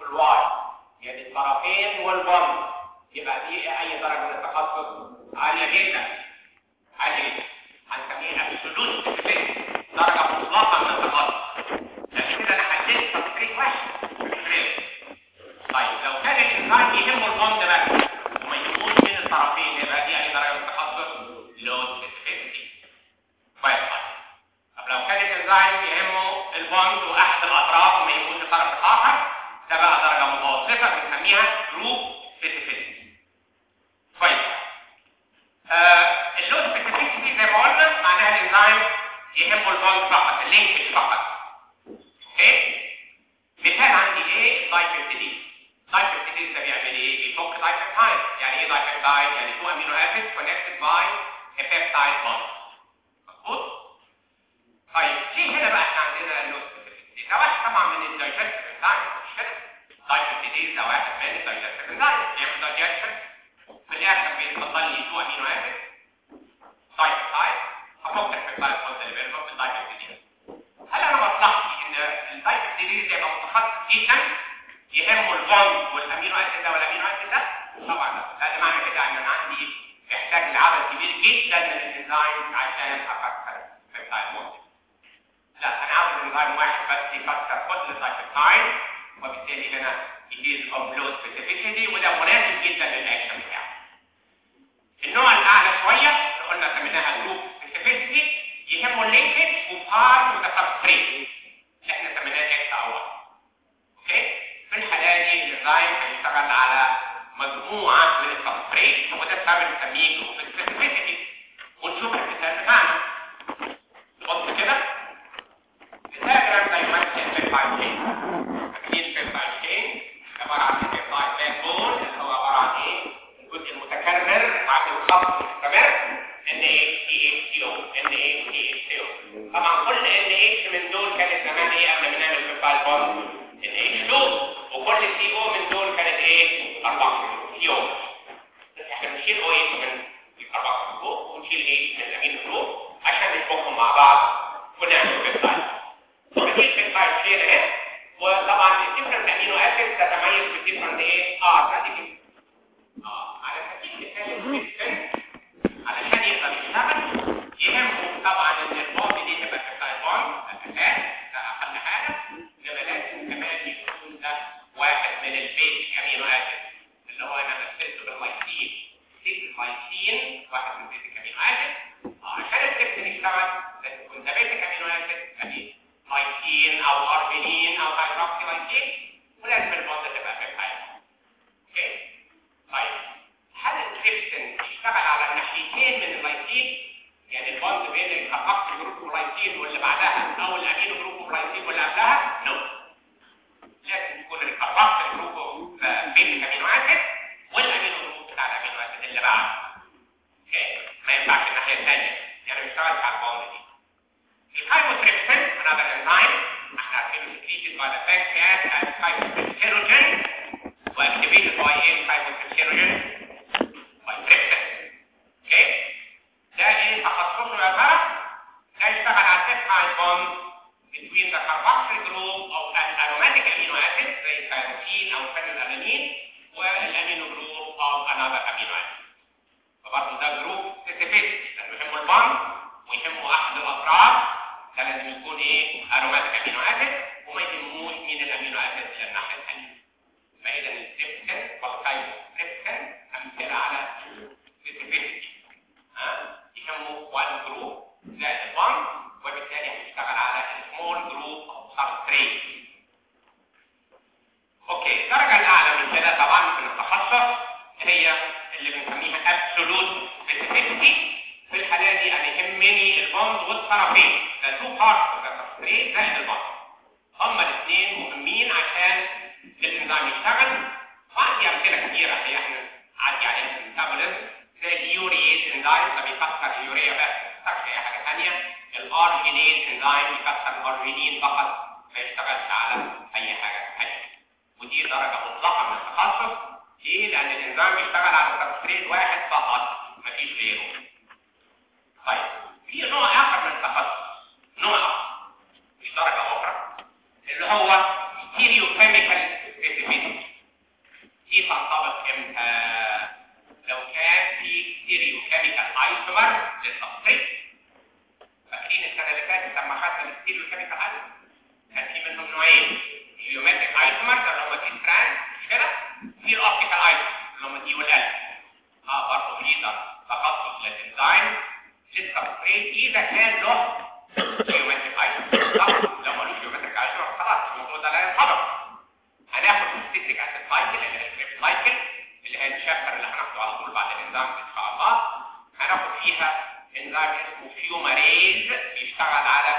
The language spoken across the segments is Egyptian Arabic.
الواي يعني الطرفين والبند يبقى دي اي درجه من التخصص عاليه جدا عاليه جدا هنسميها ابسولوت درجه مطلقه من التخصص لكن كده انا حددت تصريح واحد طيب لو كان الانسان يهمه البند بس وما يهموش من الطرفين يبقى دي اي درجه من التخصص لو سبيسيفيكتي كويس طب لو كان الانزيم يهمه البوند واحد الاطراف وما يهموش الطرف الاخر ده بقى درجه متوسطه بنسميها جروب سبيسيفيكتي كويس آه اللو سبيسيفيكتي زي ما قلنا معناها الانزيم يهمه البوند فقط اللينكج فقط اوكي مثال عندي ايه دايبيبتيديز دايبيبتيديز ده بيعمل ايه بيفك دايبيبتايد يعني ايه دايبيبتايد يعني تو امينو اسيد كونكتد باي a peptide bond مظبوط طيب ليه هنا بقى احنا عندنا اللو سبيسيفيكتي ده واحد طبعا من الدايجستيف انزايم مش كده دايبيبتيديز ده واحد من الدايجستيف انزايم بيعمل دايجستيف في الاخر بيتفضل لي تو امينو اسيد دايبيبتايد هفك البيبتايد بوند اللي بينهم بالدايبيبتيديز هل انا مصلحتي ان الدايبيبتيديز يبقى متخصص جدا يهمه البوند والامينو اسيد ده والامينو اسيد ده طبعا لا ده معنى كده ان انا عندي يحتاج لعدد كبير جدا من الانزيم عشان اكسر بيبتايد بوند لا انا عاوز انزيم واحد بس يكسر كل الدايبيبتايد وبالتالي هنا يجيز اوف لو سبيسيفيسيتي وده مناسب جدا للاكشن بتاعه النوع الاعلى شويه اللي قلنا سميناها جروب سبيسيفيسيتي يهمه اللينكج وبار وتسبستريت اللي احنا سميناه اكس اول اوكي في الحاله دي الانزيم هيشتغل على مجموعه من السبستريت وده السبب بنسميه جروب سبيسيفيسيتي ونشوف المثال بتاعنا نحط كده الدايجرام ده يمثل البيبتايد تشين فاكرين البيبتايد تشين عباره عن البيبتايد باك بون اللي هو عباره عن ايه الجزء المتكرر بعد الخط المستمر ان اتش تي اتش او ان اتش تي اتش او طبعا كل ان اتش من دول كانت زمان ايه قبل ما نعمل بيبتايد بوند ان اتش 2 وكل سي او من دول كانت ايه 4 سي او احنا بنشيل او اتش من 4 سي او ونشيل اتش من الامين جروب عشان نشبكهم مع بعض ونعمل بيبتايد ونجيب بيبتايد شير اهي وطبعا الديفرنت امينو اسيد تتميز بالديفرنت ايه اه ستراتيجي اه على سبيل المثال السيستم علشان يقدر يشتغل يهمه طبعا ان البوند دي تبقى بيبتايد بوند اساس ده اقل حاجه انما لازم كمان يكون ده واحد من البيت امينو اسيد اللي هو انا مثلته باللايسين سيت اللايسين واحد من بيت امينو اسيد عشان السيستم يشتغل لازم يكون ده بيت امينو اسيد يعني لايسين او ارجينين او هيدروكسي لايسين ولازم البوند تبقى بيبتايد اوكي طيب هل التريبسين يشتغل على الناحيتين من اللايسين يعني البوند بين الكاربوكسي جروب واللايسين واللي بعدها او الامينو جروب واللايسين واللي قبلها نو لازم يكون الكاربوكسي جروب بين الامينو اسيد والامينو جروب بتاع الامينو اسيد اللي بعده اوكي ما ينفعش الناحيه الثانيه يعني ما يشتغلش على البوند دي الكايبوتريبسين another enzyme احنا عارفينه secreted by the pancreas as chymotrypsinogen وactivated by a chymotrypsinogen by trypsin اوكي ده ايه تخصصه يا ترى ده يشتغل على البيبتايد بوند between the carboxyl group of an aromatic amino acid زي الثيروسين او phenylalanine والامينو جروب of another amino acid فبرضه ده جروب سبيسيفيك لانه يهمه البوند ويهمه احد الاطراف ده لازم يكون ايه اروماتيك امينو اسيد وما يهموش مين الامينو اسيد اللي الناحيه الثانيه فاذا التريبسين والكايبوتريبسين امثله على سبيسيفيسيتي ها يهمه وان جروب زائد البوند وبالتالي هيشتغل على السمول جروب او سبستريت اوكي الدرجه الاعلى من كده طبعا في التخصص هي اللي بنسميها ابسولوت سبيسيفيسيتي في الحاله دي انا يهمني البوند والطرفين ده تو بارتس اوف ذا سبستريت زائد البوند هما الاثنين مهمين عشان الانزيم يشتغل وعندي امثله كثيره هي احنا عدي عليها في الميتابوليزم زي اليوريز انزيم ده بيكسر اليوريا بس ما بيكسرش اي حاجه ثانيه الارجينيز انزيم يكسر الارجينين فقط ما يشتغلش على اي حاجه ثانيه ودي درجه مطلقه من التخصص ليه؟ لان الانزيم بيشتغل على سبستريت واحد فقط مفيش غيره طيب في نوع اخر من التخصص نوع اخر في درجه اخرى اللي هو ستيريو كيميكال specificity دي تنطبق امتى لو كان في ستيريو كيميكال ايسومر للسبستريت فاكرين السنه اللي فاتت لما خدنا الستيريو كيميكال ايسومر كان في منهم نوعين جيومتريك ايسومر اللي هم دي ستراند مش كده في الاوبتيكال ايسومر اللي هم دي والال اه برضه في تخصص للديزاين للسبستريت اذا كان له جيومتريك ايسومر طبعا لو ملوش جيومتريك ايسومر خلاص الموضوع ده لا ينطبق هناخد الستيك اسيد سايكل اللي هي السكريبت سايكل اللي هي الشابتر اللي هناخده على طول بعد الانزيم ان شاء الله هناخد فيها انزيم اسمه فيوماريز بيشتغل على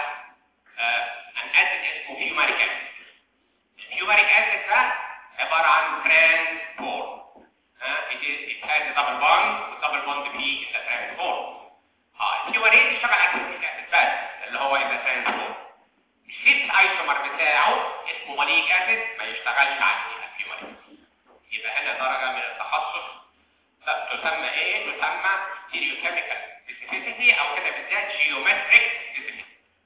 ان اسيد اسمه فيوماريك اسيد الفيوماريك اسيد ده عباره عن ترانسبورت ها it has a double bond والدبل بوند فيه in the transport اه الفيوماريز بيشتغل على الفيوماريك اسيد بس اللي هو in the transport السيت ايسومر بتاعه اسمه ماليك اسيد ما يشتغلش عليه الفيوماريز يبقى هنا درجة من التخصص تسمى ايه؟ تسمى ستيريوكيميكال سبيسيفيسيتي او كده بالذات جيومتريك سبيسيفيسيتي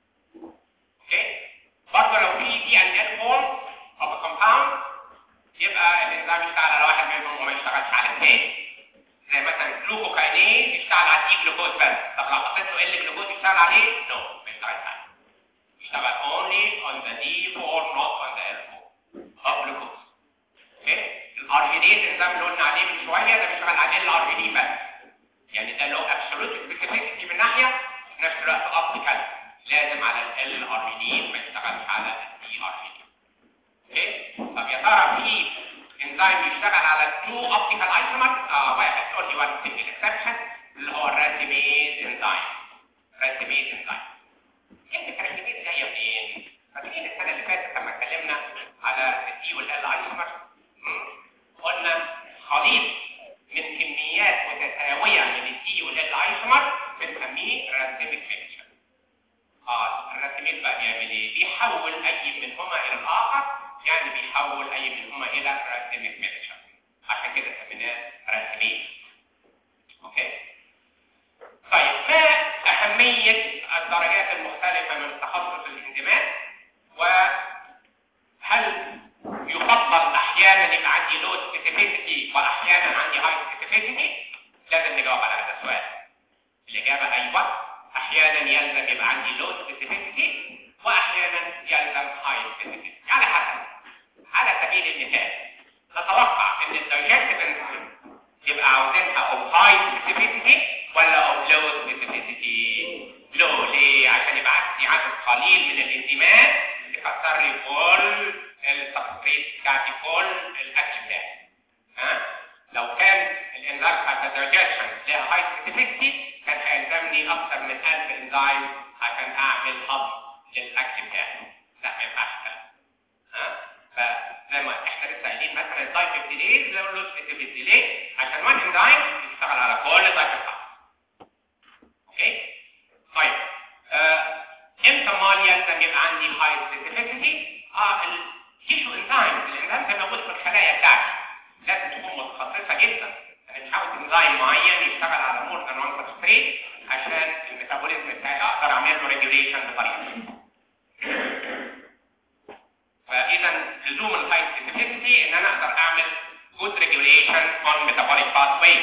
اوكي؟ برضه لو في دي ان ال فورم اوف كومباوند يبقى الانزيم يشتغل على واحد منهم وما يشتغلش على الثاني زي مثلا جلوكوكاينيز يشتغل على الدي جلوكوز بس طب لو حطيت له ال جلوكوز يشتغل عليه؟ نو no. ما يشتغلش عليه يشتغل only on the D4 not on the L4 of glucose اوكي الارجينيز الانزيم اللي قلنا عليه من شويه ده بيشتغل على الارجينين بس يعني ده له ابسولوت سبيسيفيسيتي من ناحيه في نفس الوقت اوبتيكال لازم على ال ارجينين ما يشتغلش على الدي ارجينين اوكي طب يا ترى في انزيم يشتغل على التو اوبتيكال ايسومر اه واحد اونلي وان سيمبل اكسبشن اللي هو الراسيميز انزيم راسيميز انزيم كلمه راسيميز جايه منين؟ فاكرين السنه اللي فاتت لما اتكلمنا على الدي والال ايسومر قلنا خليط من كميات متساوية من الدي والال ايسومر بنسميه راسيميك ميكشر اه الراسيميك بقى بيعمل ايه؟ بيحول اي منهما الى الاخر يعني بيحول اي منهما الى راسيميك ميكشر عشان كده سميناه راسيميك اوكي طيب ما اهمية الدرجات المختلفة من تخصص الانزيمات وهل يفضل احيانا يبقى عندي لو سبيسيفيسيتي واحيانا عندي هاي سبيسيفيسيتي لازم نجاوب على هذا السؤال الاجابه ايوه احيانا يلزم يبقى عندي لو سبيسيفيسيتي واحيانا يلزم هاي سبيسيفيسيتي على حسب على سبيل المثال نتوقع ان الدايجستيف انزيم يبقى عاوزينها اوف هاي سبيسيفيسيتي ولا اوف لو سبيسيفيسيتي لو ليه عشان يبقى عندي عدد قليل من الانزيمات تكسر لي كل السبستريت بتاعتي كل الاكل بتاعي ها لو كان الانزيم بتاع الدايجيشن ليها هاي سبيسيفيتي كان هيلزمني اكثر من 1000 انزيم عشان اعمل هضم للاكل بتاعي لا ما ينفعش كده ها فزي ما احنا لسه قايلين مثلا الدايت ديليز لو له سبيسيفيك ديلي عشان وان انزيم يشتغل على كل دايت اوكي طيب آه. امتى مال يلزم يبقى عندي هاي سبيسيفيسيتي اه التيشو انزيم الانزيم ده موجود في الخلايا بتاعتي لازم تكون متخصصه جدا انا مش عاوز انزيم معين يشتغل على مور ذان وان سبستريت عشان الميتابوليزم بتاعي اقدر اعمل له ريجوليشن بطريقه فاذا لزوم الهاي سبيسيفيسيتي ان انا اقدر اعمل جود ريجوليشن اون ميتابوليك باثوي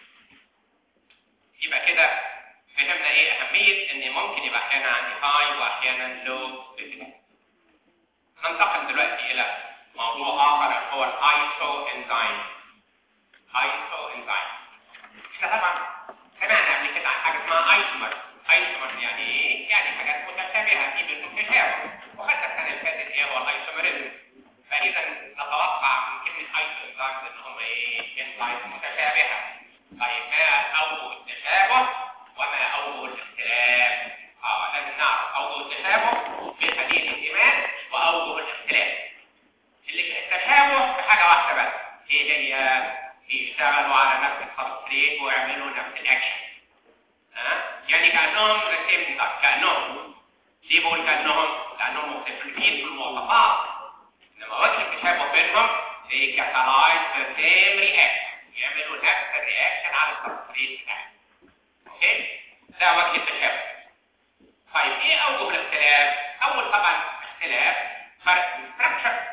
يبقى كده فهمنا ايه اهميه ان ممكن يبقى احيانا عندي هاي واحيانا لو سبيسيفيسيتي ننتقل دلوقتي الى موضوع اخر هو الايسو انزيم ايسو انزيم احنا طبعا سمعنا قبل كده عن حاجه اسمها ايسومر ايسومر يعني ايه يعني حاجات متشابهه في بينهم تشابه وخدنا السنه اللي فاتت ايه هو الايسومريزم فاذا نتوقع من كلمه ايسو انزيم ان هم ايه انزيم متشابهه طيب ما اوجه التشابه وما اوجه الاختلاف اه لازم نعرف اوجه التشابه بين هذه الانزيمات واوجه الاختلاف اللي التشابه في حاجه واحده بس ايه هي يشتغلوا على نفس السبستريت ويعملوا نفس الاكشن ها أه؟ يعني كانهم ريسيم كانهم ليه بقول كانهم لانهم مختلفين في المواصفات انما وجه التشابه بينهم they catalyze the same reaction يعملوا نفس الرياكشن على السبستريت بتاعهم اوكي ده وجه التشابه طيب ايه اوجه الاختلاف اول طبعا اختلاف فرق الستراكشر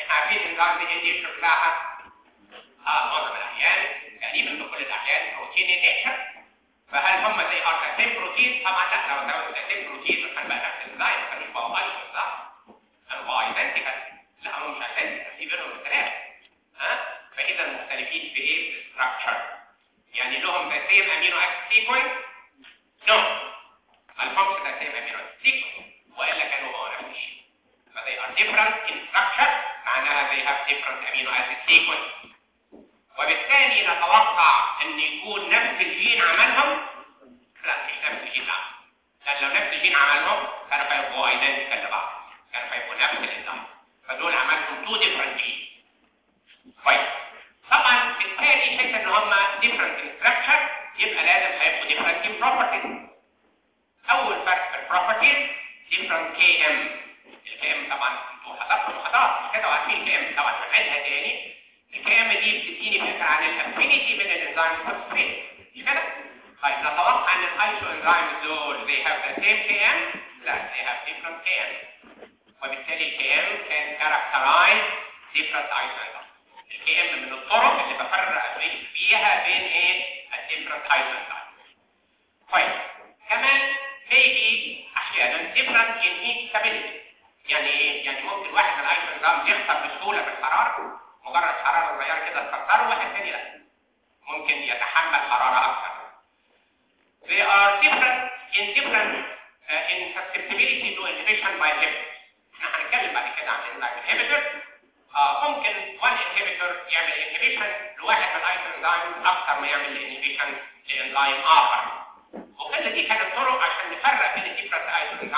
احنا عارفين الانزيم دي النيتشر بتاعها اه معظم الاحيان تقريبا في كل الاحيان بروتين نيتشر فهل هم زي ار سيم بروتين طبعا لا لو ده سيم بروتين كان بقى نفس الانزيم ما كانوش بقوا ايضا صح كانوا ايدنتيكال لا هم مش ايدنتيكال في بينهم اختلاف ها فاذا مختلفين في ايه في الستراكشر يعني لهم ذا سيم امينو اسيد سيكونس نو الفونكس ذا سيم امينو اسيد سيكونس والا كانوا هو نفس الشيء ف they are different in structure معناها they have different amino acid sequence وبالتالي نتوقع ان يكون نفس الجين عملهم لا مش نفس الجين لا لان لو نفس الجين عملهم كانوا هيبقوا ايدنتيكال لبعض كانوا هيبقوا نفس الانزيم فدول عملهم تو ديفرنت جين طيب طبعا بالتالي حيث ان هم different in structure يبقى لازم هيبقوا different in properties اول فرق في البروبرتيز different KM الكي ام طبعا انتوا حضرتوا محاضرات مش كده وعارفين الكي ام طبعا هنعيدها تاني الكي ام دي بتديني فكره عن الافينيتي بين الانزيم سبستريت مش كده؟ طيب نتوقع ان الايسو انزيم دول they have the same KM لا they have different KM وبالتالي الكي ام can characterize different isoenzymes الكي ام من الطرق اللي بفرق فيها بين ايه الديفرنت isoenzymes طيب كمان maybe احيانا different in heat stability يعني ايه؟ يعني ممكن واحد من الايسوانزيم يخسر بسهوله بالحراره مجرد حراره صغيره كده تكسره واحد ثاني لا ممكن يتحمل حراره اكثر they are different in different uh, in susceptibility to inhibition by inhibitors احنا هنتكلم بعد كده عن enzyme inhibitor آه ممكن one inhibitor يعمل inhibition لواحد من الايسوانزيم اكثر ما يعمل inhibition لانزيم اخر وكل دي كانت طرق عشان نفرق بين الديفرنت ايسوانزيم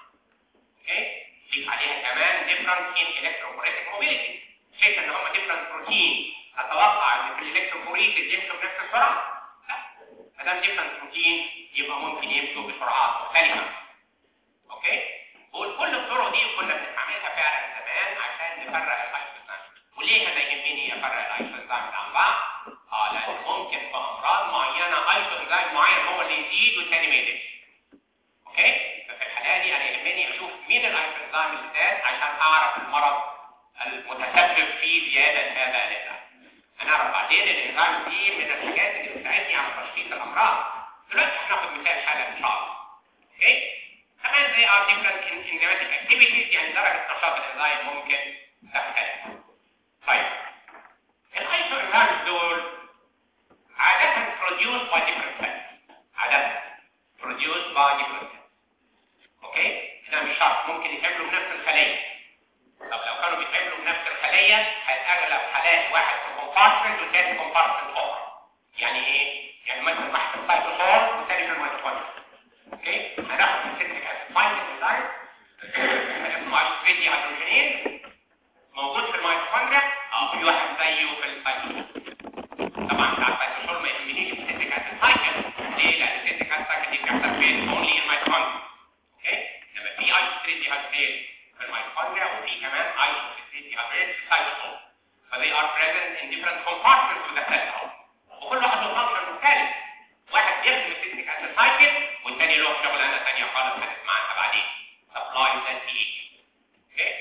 اوكي نضيف عليها كمان different in electrophoretic mobility حيث ان هم different بروتين اتوقع ان في الالكتروفوريسيس يمشوا بنفس السرعه لا ما دام different بروتين يبقى ممكن يمشوا بسرعات مختلفه اوكي وكل الطرق دي كنا بنستعملها فعلا زمان عشان نفرق الايسوانزيم وليه انا يهمني افرق الايسوانزيم عن بعض اه لان ممكن في امراض معينه ايسوانزيم معين هو اللي يزيد والثاني ما يزيدش اوكي ففي الحاله دي انا يهمني اشوف مين الايسوانزيم اللي زاد عشان اعرف المرض المتسبب في زياده هذا الانزيم هنعرف بعدين الانزيم دي من الحاجات اللي بتساعدني على تشخيص الامراض دلوقتي هناخد مثال حاله ان شاء الله اوكي كمان they are different in enzymatic activities يعني درجه نشاط الانزيم ممكن تختلف طيب الايسو انزيمز دول عاده produced by different cells عاده produced by different cells اوكي هنا مش شرط ممكن يتعملوا بنفس الخليه طب لو كانوا بيتعملوا بنفس الخليه هيتاغلب حالات واحد في كومبارتمنت والثاني في كومبارتمنت اخر يعني ايه يعني مثلا واحد في السيتوسول والثاني في الميتوكوندريا اوكي هناخد السيتريك اسيد فاينل انزايم اسمه ايسوفيتي هيدروجينيز موجود في الميتوكوندريا اه في واحد زيه في السيتوسول طبعا بتاع السيتوسول ما يهمنيش السيتريك اسيد سايكل ليه لان السيتريك اسيد سايكل دي بتحصل فين اونلي ان ميتوكوندريا اوكي لما في ايسوفيتي هيدروجينيز في الميتوكوندريا وفي كمان ايسوفيتي هيدروجينيز في السيتوسول ف they are present in different compartments of the cell وكل واحد له فانكشن مختلف واحد بيخدم السيتريك اسيد سايكل والثاني له شغلانه ثانيه خالص هنسمعها بعدين سبلاي ذات اوكي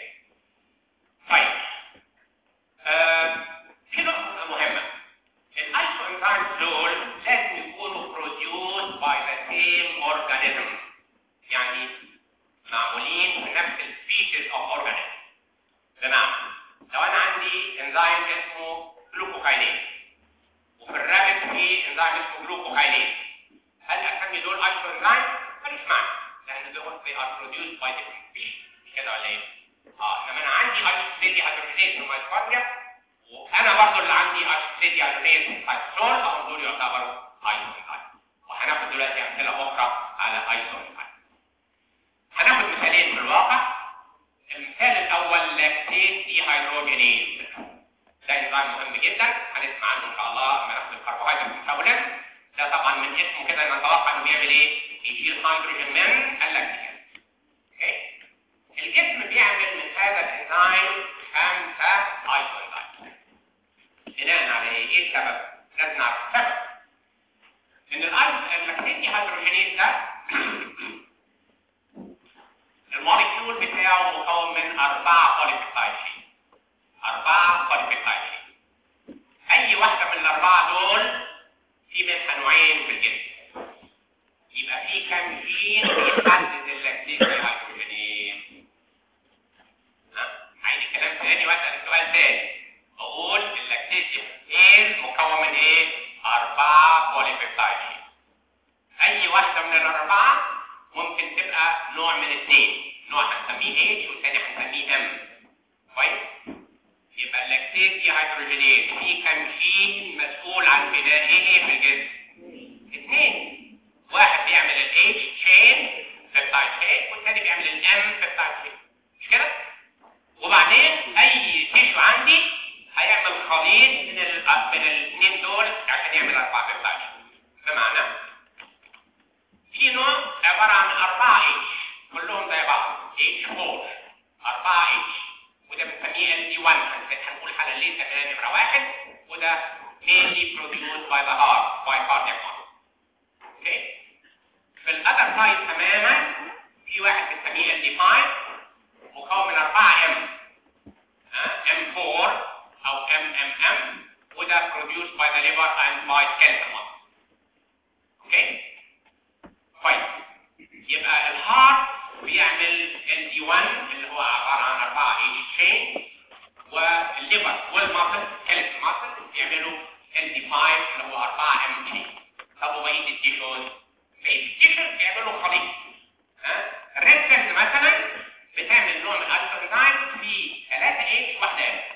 طيب آه في نقطه مهمه الايسو انزيمز دول لازم يكونوا produced by the same organism يعني معمولين في نفس السبيشيز اوف اورجانيزم بمعنى لو انا عندي انزيم اسمه جلوكوكاينيز وفي الرابط في انزيم اسمه جلوكوكاينيز هل اسمي دول ايسو انزيم؟ ملوش معنى لان دول they are produced by different species مش كده ولا ايه؟ اه انما انا عندي ايسوسيتي هيدروجينيز في الميتوكوندريا وانا برضو اللي عندي ايسوسيتي هيدروجينيز في السيتوسول اهم دول يعتبروا ايسو انزيم وهناخد دلوقتي امثله اخرى على ايسو انزيم هناخد مثالين في الواقع المثال الاول لاكتيز دي هيدروجينيز ده انزيم مهم جدا هنسمع عنه ان شاء الله لما ناخد الكربوهيدرات المكونه ده طبعا من اسمه كده نتوقع انه بيعمل ايه يشيل هيدروجين من اللاكتيز اوكي الجسم بيعمل من هذا الانزيم خمسه ايسوانزيم بناء على ايه ايه السبب لازم نعرف السبب ان اللاكتيز دي هيدروجينيز ده الموليكيول بتاعه مكون من أربعة بوليبيبتايد شين بوليبيبتايد اي واحده من الاربعه دول في منها نوعين في الجسم يبقى في كام جين بيحدد اللاكتيك هيدروجينيز عايز الكلام تاني واسال السؤال تاني اقول اللاكتيك ايه مكون من ايه اربعه بوليبيبتايد اي واحده من الاربعه ممكن تبقى نوع من اثنين نوع هنسميه H والثاني هنسميه M كويس يبقى اللاكتيز دي هيدروجينيز في كام جين مسؤول عن بناء ايه في الجسم اثنين واحد بيعمل ال H chain بيبتايد chain والثاني بيعمل ال M بيبتايد chain مش كده وبعدين اي تيشو عندي هيعمل خليط من ال من الاثنين دول عشان يعمل اربع بيبتايد بمعنى في نوع عباره عن اربعه H كلهم زي بعض H4 اربعه H وده بنسميه LD1 هنقول حالا ليه سميناه نمره واحد وده mainly produced by the heart by cardiac muscle اوكي في الاذر سايد تماما في واحد بنسميه LD5 مكون من اربعه M M4 او MMM وده produced by the liver and by skeletal muscle اوكي طيب يبقى الهارت بيعمل LD1 اللي هو عبارة عن 4 H chain والليفر والمصل كالس المصل بيعملوا LD5 اللي هو 4 M chain طب وبقية التيشوز بقية التيشوز بيعملوا خليط ها الريد سيلز مثلا بتعمل نوع من الالفا في 3 H واحدة M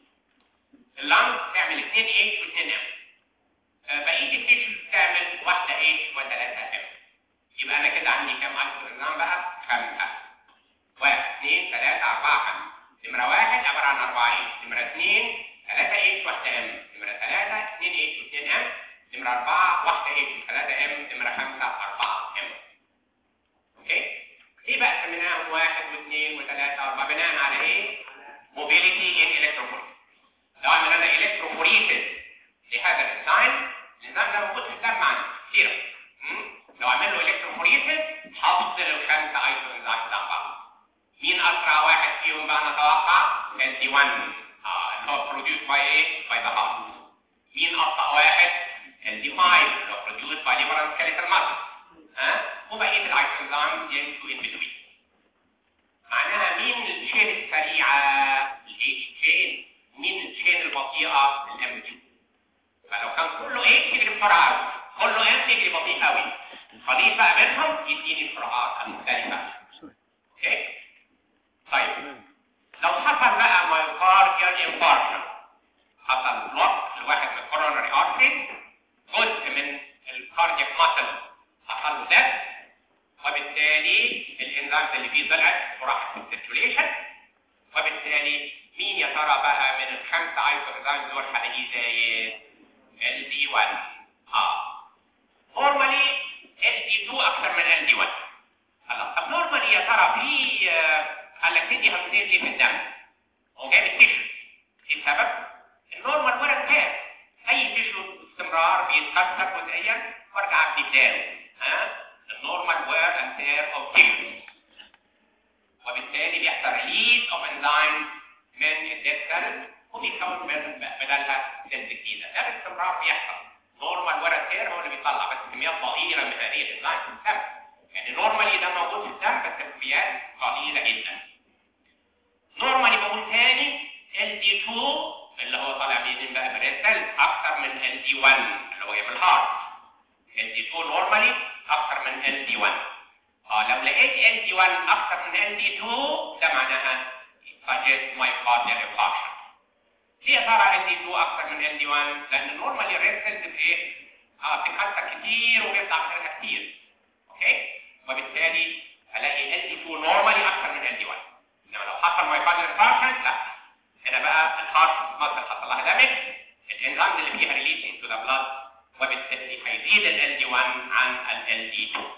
اللانج تعمل 2 H و2 M بقية التيشوز بتعمل واحدة H وثلاثة M يبقى انا كده عندي كام الفا بقى خمسة واحد اثنين ثلاثة أربعة خمسة نمرة واحد عبارة عن أربعة إيش نمرة اثنين ثلاثة إيش واحدة إم نمرة ثلاثة اثنين إيش واثنين إم نمرة أربعة واحدة إيش وثلاثة إم نمرة خمسة أربعة إم أوكي ليه بقى سميناهم واحد واثنين وثلاثة وأربعة بناء على إيه؟ موبيليتي إن إلكتروفوريس لو عمل أنا إلكتروفوريسيس لهذا الإنزيم الإنزيم ده موجود في الدم عندي كتير لو عمل له إلكتروفوريسيس هفصل الخمسة ايزو انزيمز عن بعض مين اسرع واحد فيهم بقى نتوقع LD1 اه اللي هو produced by ايه by the heart مين ابطا واحد LD5 اللي هو produced by liver and skeletal muscle ها أه؟ وبقيه الايزو انزيمز يمشوا in between معناها مين الشين السريعه الاتش تشين ومين التشين البطيئه الام تشين فلو كان كله اتش يجري بسرعه كله ام يجري بطيء قوي خليط بقى بينهم يديني السرعات المختلفة اوكي طيب لو حصل بقى مايوكارديال انفاركشن حصل بلوك لواحد من الكورونري ارتري جزء من الكاردياك ماسل حصل له ده وبالتالي الانزيمز اللي فيه طلعت وراحت في السيركيوليشن وبالتالي مين يا ترى بقى من الخمسه ايزو انزيمز دول هلاقيه زايد ال دي 1 اه نورمالي LD2 اكثر من LD1 خلاص طب نورمالي يا ترى في قال لك تدي هرمونات في الدم هو جاي من التيشو ايه السبب النورمال ورا كام اي تيشو باستمرار بيتكسر جزئيا وارجع ابني بداله ها النورمال وير اند تير اوف تيشو وبالتالي بيحصل ريليز اوف انزيم من الديد سيل وبيكون بدلها سيلز جديده ده باستمرار بيحصل نورمال ورا التير هو اللي بيطلع بس كميات ضئيله من هذه الانزيم في الدم يعني نورمالي ده موجود في الدم بس كميات قليله جدا نورمالي بقول تاني ال دي 2 اللي هو طالع منين بقى من السيل اكتر من ال دي 1 اللي هو من الهارت ال دي 2 نورمالي اكتر من ال دي 1 اه لو لقيت ال دي 1 اكتر من ال دي 2 ده معناها suggest myocardial infarction ليه يا ترى ال دي 2 اكتر من ال دي 1 لان النورمالي الريد سيلز بايه اه بتتكسر كتير وبيطلع منها كتير اوكي وبالتالي الاقي ال دي 2 نورمالي اكتر من ال دي 1 انما لو حصل مايوكارديال انفاركشن لا هنا بقى الهارت مصر حصل لها دامج الانزيم اللي فيها ريليز انتو ذا بلاد وبالتالي هيزيد ال دي 1 عن ال دي 2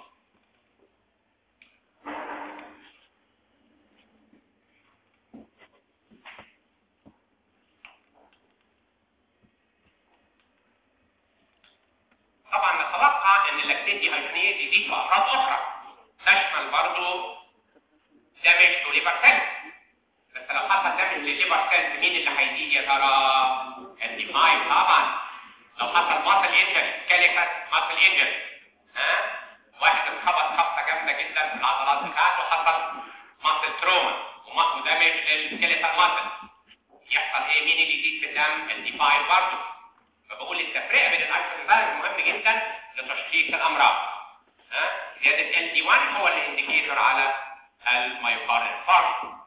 طبعا نتوقع ان اللاكتيتي هيدروجينيز يزيد في افراد اخرى تشمل برضه دامج تو ليفر سيل بس لو حصل دامج دامج للليفر سيلز مين اللي هيزيد يا ترى الديفايد طبعا لو حصل ماسل انجري كاليكات ماسل انجري ها واحد اتخبط خبطه جامده جدا في العضلات بتاعته وحصل ماسل تروما ودامج للسكيليتال ماسل يحصل ايه مين اللي يزيد في الدم الديفايد برضه فبقول التفرقه بين الاكسنزايم مهم جدا لتشخيص الامراض ها زياده ال دي 1 هو الانديكيتور على المايوكاردال انفاركت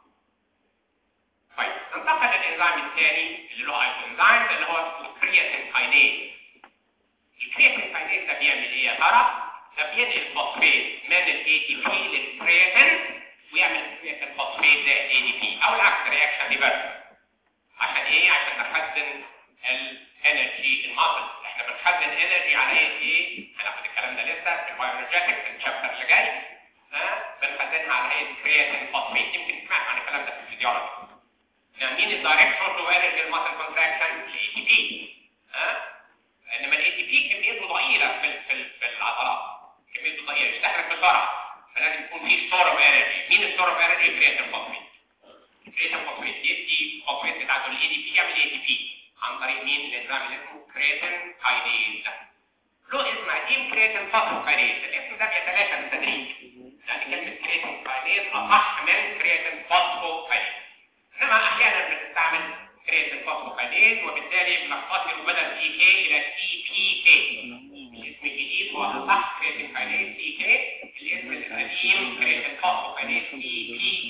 طيب ننتقل للانزيم الثاني اللي له ايكونزايم اللي هو الكرياتين كاينيز الكرياتين كاينيز ده بيعمل ايه يا ترى ده بينقل فوسفات من الاي تي بي للكرياتين ويعمل الكرياتين فوسفات ده الاي دي بي او العكس رياكشن ريفرس عشان ايه عشان نخزن الانرجي الماسل احنا بنخزن انرجي على ايه هناخد الكلام ده لسه في البايولوجيتكس الشابتر اللي جاي ها بنخزنها على هيئه كرياتين فوسفات يمكن سمعت عن الكلام ده في الفيزيولوجي مين الدايركت سورس اوف انرجي الماسل كونتراكشن الاي تي بي ها انما الاي تي بي كميته ضئيله في في, في العضلات كميته ضئيله يستهلك بسرعه فلازم يكون في ستور اوف انرجي مين الستور اوف انرجي كرياتين فوسفات كرياتين فوسفات يدي فوسفات بتاعته الاي دي بي يعمل اي تي بي عن طريق مين الانزيم اللي اسمه كرياتين كاينيز له اسم قديم كرياتين فوسفوكاينيز الاسم ده بيتلاشى بالتدريج يعني كلمه كرياتين كاينيز اصح من كرياتين فوسفوكاينيز انما احيانا بنستعمل كرياتين فوسفوكاينيز وبالتالي بنختصر بدل سي كي الى سي بي كي الاسم الجديد هو اصح كرياتين كاينيز سي كي الاسم القديم كرياتين فوسفوكاينيز سي بي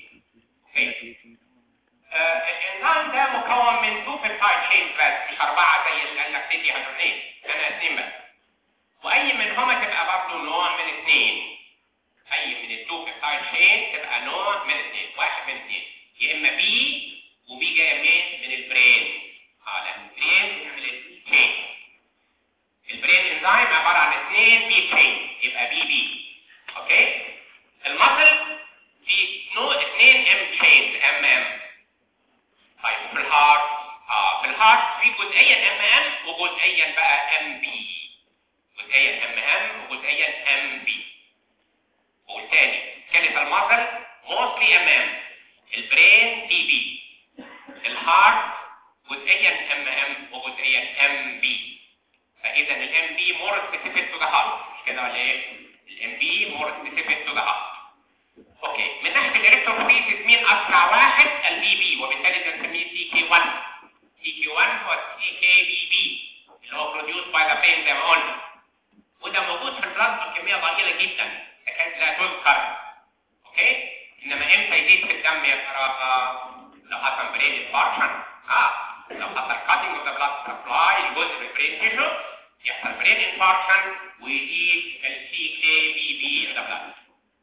كي الانزيم ده مكون من تو بيبتايد تشينز بس مش اربعه زي اللاكتيتي هيدرونيز انا اثنين بس واي منهما تبقى برضه نوع من اثنين اي من التو بيبتايد تشين تبقى نوع من اثنين واحد من اثنين يا اما بي وبي جايه منين من البرين اه لا البرين بيعمل التشين البرين انزيم عباره عن اثنين بي تشين يبقى بي بي اوكي المصل في نوع اثنين ام تشين ام ام طيب وفي الهارت اه في الهارت في جزئيا ام ام وجزئيا بقى ام بي جزئيا ام ام وجزئيا ام بي والتاني كلمه المصل موستلي ام ام البرين دي بي الهارت جزئيا ام ام وجزئيا ام بي فاذا الام بي مور سبيسيفيك تو ذا هارت مش كده ولا ايه الام بي مور سبيسيفيك تو ذا هارت اوكي من ناحيه الالكتروفوريسيس مين اسرع واحد البي بي وبالتالي بنسميه سي كي 1 سي كي 1 هو سي كي بي بي اللي هو بروديوس باي ذا بين زي ما قلنا وده موجود في البلاد بكميه ضئيله جدا تكاد لا تذكر اوكي انما امتى يزيد في الدم يا ترى لو حصل برين انفاركشن اه لو حصل كاتنج اوف ذا بلاد سبلاي الجزء في البرين تيشو يحصل برين انفاركشن ويزيد السي كي بي بي ان ذا بلاد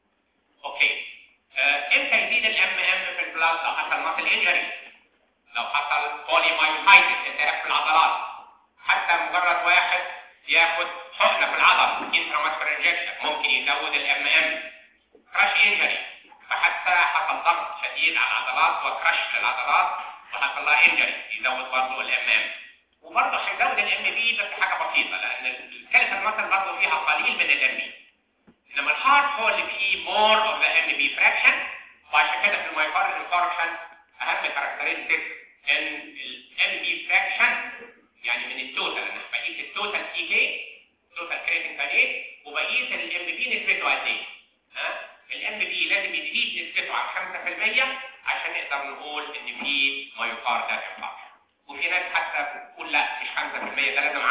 اوكي آه، امتى يزيد الام ام في البلاد لو حصل ماسل انجري لو حصل بولي مايومايتس التهاب في العضلات حتى مجرد واحد ياخد حقنه في العضل انتراماسكولار انجكشن ممكن يزود الام ام كراش انجري فحتى حصل ضغط شديد على العضلات وكراش للعضلات وحصل لها انجري يزود برضه الام ام وبرضه هيزود الام بي بس حاجه بسيطه لان الكلفه المثل برضه فيها قليل من الام بي انما الهارت هو اللي فيه مور اوف ذا ام بي فراكشن وعشان كده في المايوكارد انفاركشن اهم كاركترستيك ان الام بي فراكشن يعني من التوتال انا بقيس التوتال سي كي توتال كريتين كاريت وبقيس الام بي نسبته قد ايه ها الام بي لازم يزيد نسبته عن 5% عشان نقدر نقول ان في مايوكارد انفاركشن وفي ناس حتى بتقول لا مش 5% ده لازم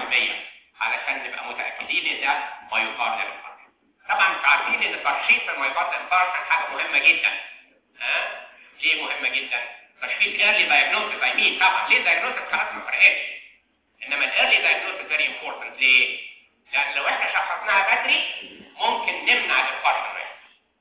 10% علشان نبقى متاكدين ان ده مايوكارد انفاركشن طبعا انتوا عارفين ان تشخيص المايوكارد انفاركشن حاجه مهمه جدا ها ليه مهمه جدا تشخيص ايرلي دايجنوستس اي مين طبعا ليه دايجنوستس خلاص ما فرقتش انما الايرلي دايجنوستس فيري امبورتنت ليه لان لو احنا شخصناها بدري ممكن نمنع الانفاركشن ريسك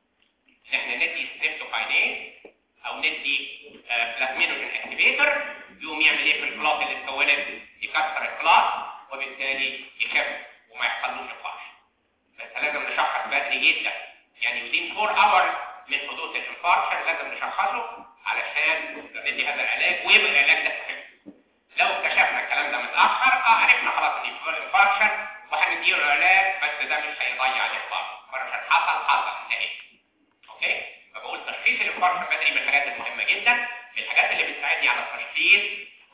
ان احنا ندي ستريبتوكاينيز او ندي بلازمينوجين اكتيفيتور يقوم يعمل ايه في الكلاس اللي اتكونت يكسر الكلاس وبالتالي يخف وما يحصلوش انفاركشن بس لازم نشخص بدري جدا يعني within 4 hours من حدوث الانفاركشن لازم نشخصه علشان ندي هذا العلاج ويبقى العلاج ده مهم لو اكتشفنا الكلام ده متاخر اه عرفنا خلاص ان في انفاركشن وهنديله العلاج بس ده مش هيضيع الانفاركشن عشان حصل حصل انتهى اوكي فبقول تشخيص الانفاركشن بدري من الحاجات المهمه جدا من الحاجات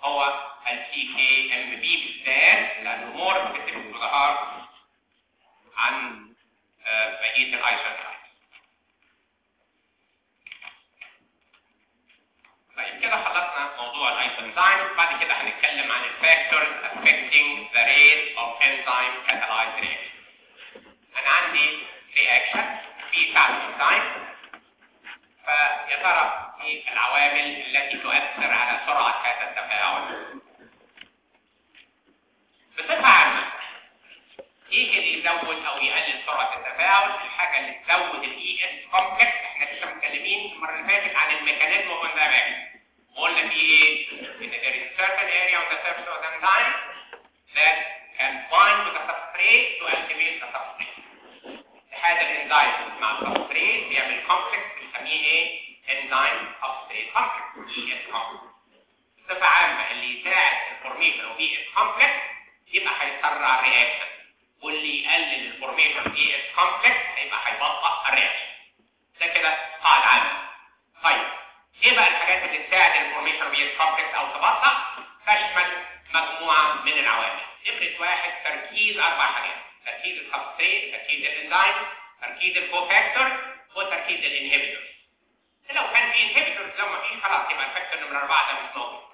هو السي كي ام بي بالذات لانه مور سبيسيفيك تو ذا هارت عن آه، بقيه الايسوترايتس طيب كده خلصنا موضوع الايسوترايتس بعد كده هنتكلم عن الفاكتورز affecting the rate of enzyme catalyzed reaction انا عندي reaction في ساعة enzyme فيا ترى ايه العوامل التي تؤثر على سرعة هذا التفاعل بصفة عامة ايه اللي يزود او يقلل سرعة التفاعل الحاجة اللي تزود الاي اس كومبلكس احنا لسه متكلمين المرة اللي فاتت عن الميكانيزم اوف انزيم وقلنا في ايه ان there is a certain area on the surface of the enzyme that can bind to the substrate to activate the substrate هذا الانزيم مع السبستريت بيعمل كومبلكس بنسميه ايه انزيم سبستريت كومبلكس اي اس كومبلكس بصفة عامة اللي يساعد في الفورميشن اوف اي اس كومبلكس يبقى هيسرع الرياكشن واللي يقلل الفورميشن اي اس كومبلكس هيبقى هيبطئ الرياكشن ده كده قاعدة عامة طيب ايه بقى الحاجات اللي تساعد الفورميشن اوف اي اس كومبلكس او تبطئ تشمل مجموعة من العوامل نمرة واحد تركيز اربع حاجات تركيز السبستريت تركيز الانزيم تركيز الكوفاكتور وتركيز الانهبيتور لو كان في انهبيتور لو ما فيش خلاص يبقى الفاكتور نمرة أربعة ده مش موجود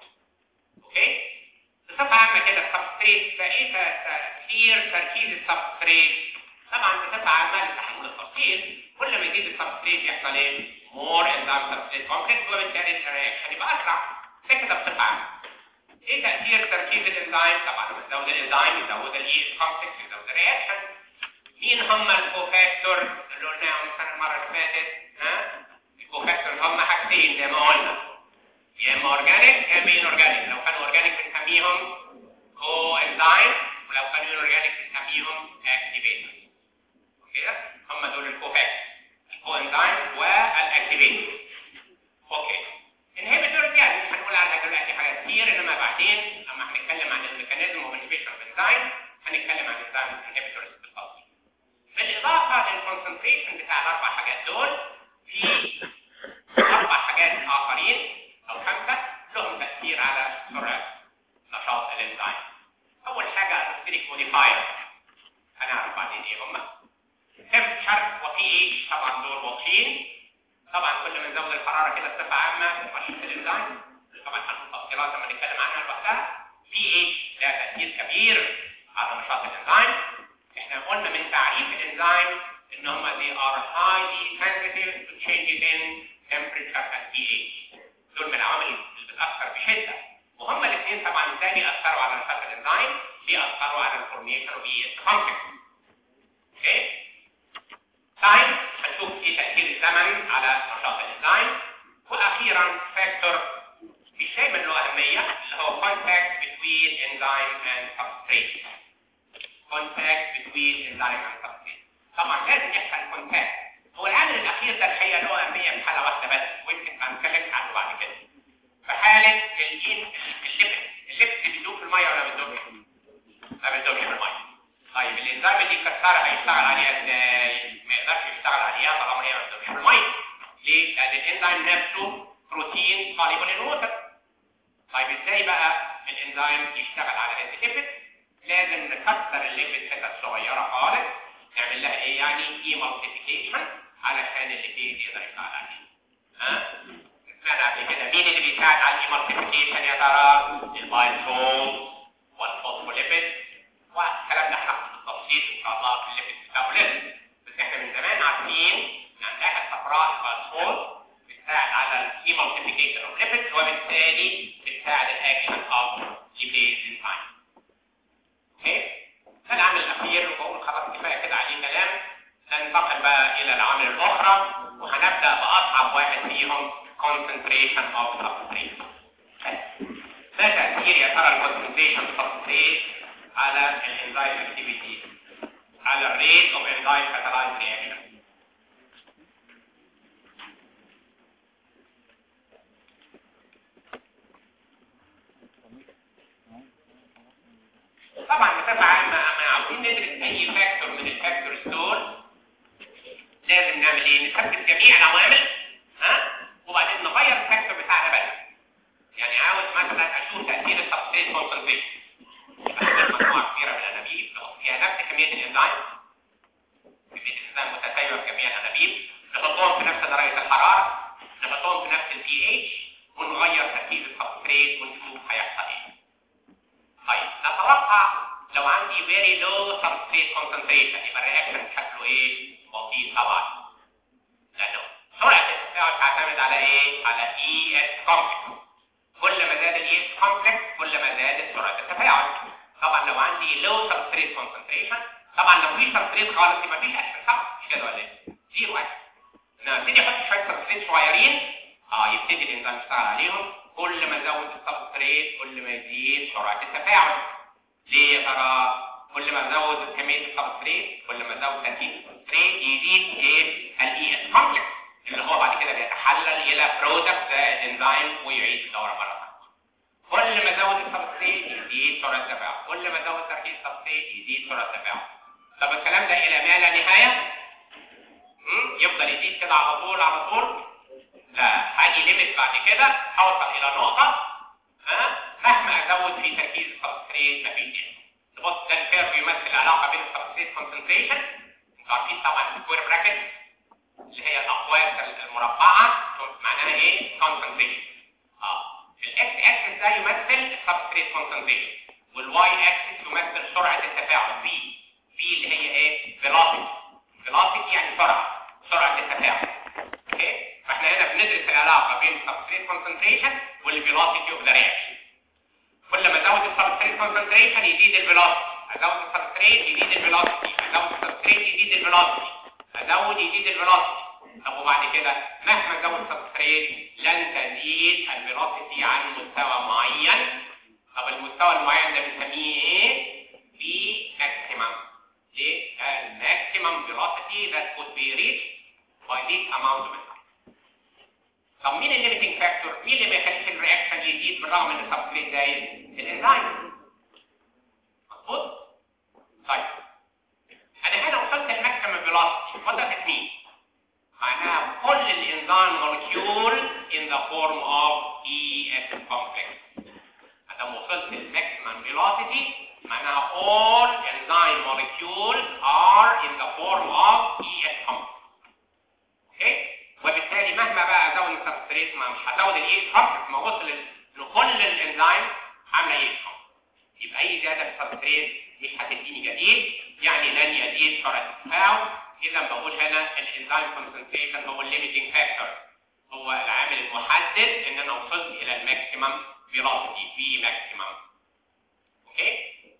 اوكي بصفة عامة كده السبستريت فايه تأثير تركيز السبستريت طبعا بصفة عامة لتحمل التفصيل كل ما يزيد السبستريت يحصل ايه؟ مور انزيم سبستريت كومبلكس وبالتالي الرياكشن يبقى اسرع ده كده بصفة عامة ايه تأثير تركيز الانزيم طبعا لما تزود الانزيم يزود الاي اس كومبلكس يزود الرياكشن مين هم الكوفاكتور اللي قلناهم السنة المرة اللي فاتت ها الكوفاكتور هم حاجتين زي ما قلنا يا اما اورجانيك يا اما انورجانيك لو كانوا اورجانيك بنسميهم كو انزيم ولو كانوا انورجانيك بنسميهم اكتيفيتور كده هم دول الكوفاكتور الكو انزيم والاكتيفيتور اوكي انهبيتور يعني مش هنقول عنها دلوقتي حاجات كتير انما بعدين لما هنتكلم عن الميكانيزم اوف انهبيشن اوف انزيم هنتكلم عن انزيم انهبيتورز بالتفصيل بالاضافه للكونسنتريشن بتاع الاربع حاجات دول في اربع حاجات اخرين او خمسه لهم تاثير على سرعه نشاط الانزيم اول حاجه الستريك موديفاير هنعرف بعدين ايه هم تمبشر وبي اتش طبعا دول واضحين طبعا كل ما نزود الحراره كده بصفه عامه تنشط الانزيم طبعا هنقول تفصيلات لما نتكلم عنها لوحدها بي اتش لها تاثير كبير على نشاط الانزيم احنا قلنا من تعريف الانزيم ان هم they are highly sensitive to changes in temperature and pH دول من العوامل اللي بتاثر بشده وهم الاثنين طبعا ازاي بيأثروا على نشاط الانزيم بيأثروا على الفورميشن اوف اي اس كومبلكس اوكي تايم هنشوف ايه تأثير الزمن على نشاط الانزيم واخيرا فاكتور مش دايما له اهميه اللي هو contact between enzyme and substrate contact between enzyme and substrate طبعا لازم يحصل كونتاكت هو العامل الاخير ده الحقيقه له اهميه في حاله واحده بس ويمكن هنتكلم عنه بعد كده في حاله الجين الليبت الليبت بيدوب في الميه ولا ما بيدوبش؟ ما بيدوبش في الميه طيب الانزيم اللي يكسرها هيشتغل عليها ازاي؟ ما يقدرش يشتغل عليها طالما هي ما بتدوبش في الميه ليه؟ لان الانزيم نفسه بروتين soluble in water طيب ازاي بقى الانزيم يشتغل على الليبت؟ لازم نكسر الليبت حتت صغيره خالص نعمل لها ايه يعني اي مالتيبيكيشن علشان الليبيد يقدر يشتغل عليه ها سمعنا قبل كده مين اللي بيساعد على الاي مالتيبيكيشن يا ترى البايسوم والفوسفوليبيد والكلام ده هناخده بالتفصيل ان شاء الله في الليبيد ميتابوليزم بس احنا من زمان عارفين ان الاملاح الصفراء البايسوم بتساعد على الاي مالتيبيكيشن اوف ليبيد وبالتالي بتساعد الاكشن اوف ليبيد انزيم اوكي ده العامل الاخير وبقول خلاص كفايه كده عليه كلام ننتقل بقى الى العوامل الاخرى وهنبدا باصعب واحد فيهم concentration of substrate ده تاثير يا ترى الكونسنتريشن substrate على الانزيم اكتيفيتي على الريت اوف انزيم كاتالايز رياكشن طبعا بصفه عامه اما عاوزين ندرس اي فاكتور من الفاكتورز دول لازم نعمل ايه نثبت جميع العوامل ها وبعدين نغير الفاكتور بتاعنا بس يعني عاوز مثلا اشوف تاثير الانزيم كميه الانزيم متساويه في جميع الانابيب نحطهم في نفس درجه الحراره نحطهم في نفس البي اتش ونغير تركيز السبستريت ونشوف هيحصل ايه طيب نتوقع لو عندي very low substrate concentration يبقى الرياكشن شكله ايه بسيط طبعا لانه سرعه التفاعل تعتمد على ايه على اي اس كومبلكس كل ما زاد الاي اس كومبلكس كل ما زادت سرعه التفاعل طبعا لو عندي low substrate concentration طبعا لو في substrate خالص يبقى مفيش اكشن صح مش كده ولا ايه زيرو اكشن انا ابتدي احط شويه substrate صغيرين اه يبتدي الانزيم يشتغل عليهم كل ما ازود السبستريت كل ما يزيد سرعه التفاعل ليه يا ترى كل ما ازود كميه السبستريت كل ما ازود تركيز السبستريت يزيد ايه الاي اس كومبلكس اللي هو بعد كده بيتحلل الى برودكت زائد انزيم ويعيد الدوره مره ثانيه كل ما ازود السبستريت يزيد سرعه التفاعل كل ما ازود تركيز السبستريت يزيد سرعه التفاعل طب الكلام ده الى ما لا نهايه مم؟ يفضل يزيد كده على طول على طول لا هاجي ليميت بعد كده اوصل الى نقطه ها مهما ازود في تركيز السبستريت مفيش يعني تبص ده الكيرف يمثل العلاقه بين السبستريت كونسنتريشن انتوا عارفين طبعا السكوير براكت اللي هي الاقواس المربعه معناها ايه كونسنتريشن اه الاكس اكسس ده يمثل السبستريت كونسنتريشن والواي اكسس يمثل سرعه التفاعل في في اللي هي ايه فيلوسيتي فيلوسيتي يعني سرعه سرعه التفاعل اوكي فاحنا هنا بندرس العلاقه بين السبستريت كونسنتريشن والفيلوسيتي اوف ذا رياكشن كل ما ازود السبستريت كونسنتريشن يزيد الفيلوسيتي ازود السبستريت يزيد الفيلوسيتي ازود السبستريت يزيد الفيلوسيتي ازود يزيد الفيلوسيتي طب وبعد كده مهما ازود السبستريت لن تزيد الفيلوسيتي عن مستوى معين طب المستوى المعين ده بنسميه ايه في ماكسيمم ليه الماكسيمم فيلوسيتي that could be reached by this amount of time طب مين الليميتنج فاكتور مين اللي ما يخليش الرياكشن يزيد بالرغم ان السبستريت زايد الانزيم مظبوط طيب انا هنا وصلت للماكسيمم فيلوسيتي what does it mean معناها كل الانزيم مولكيول in the form of ES complex ادام وصلت للماكسيمم فيلوسيتي معناها all enzyme molecules are in the form of ES complex اوكي وبالتالي مهما بقى ازود السبستريت ما مش هزود الاي كومبلكس ما وصل لكل الانزيم عامله ايه يبقى اي زياده في السبستريت مش هتديني جديد يعني لن يزيد سرعه التفاعل اذا بقول هنا الانزيم كونسنتريشن هو الليميتنج فاكتور هو العامل المحدد ان انا وصلت الى الماكسيمم فيلوسيتي في ماكسيمم اوكي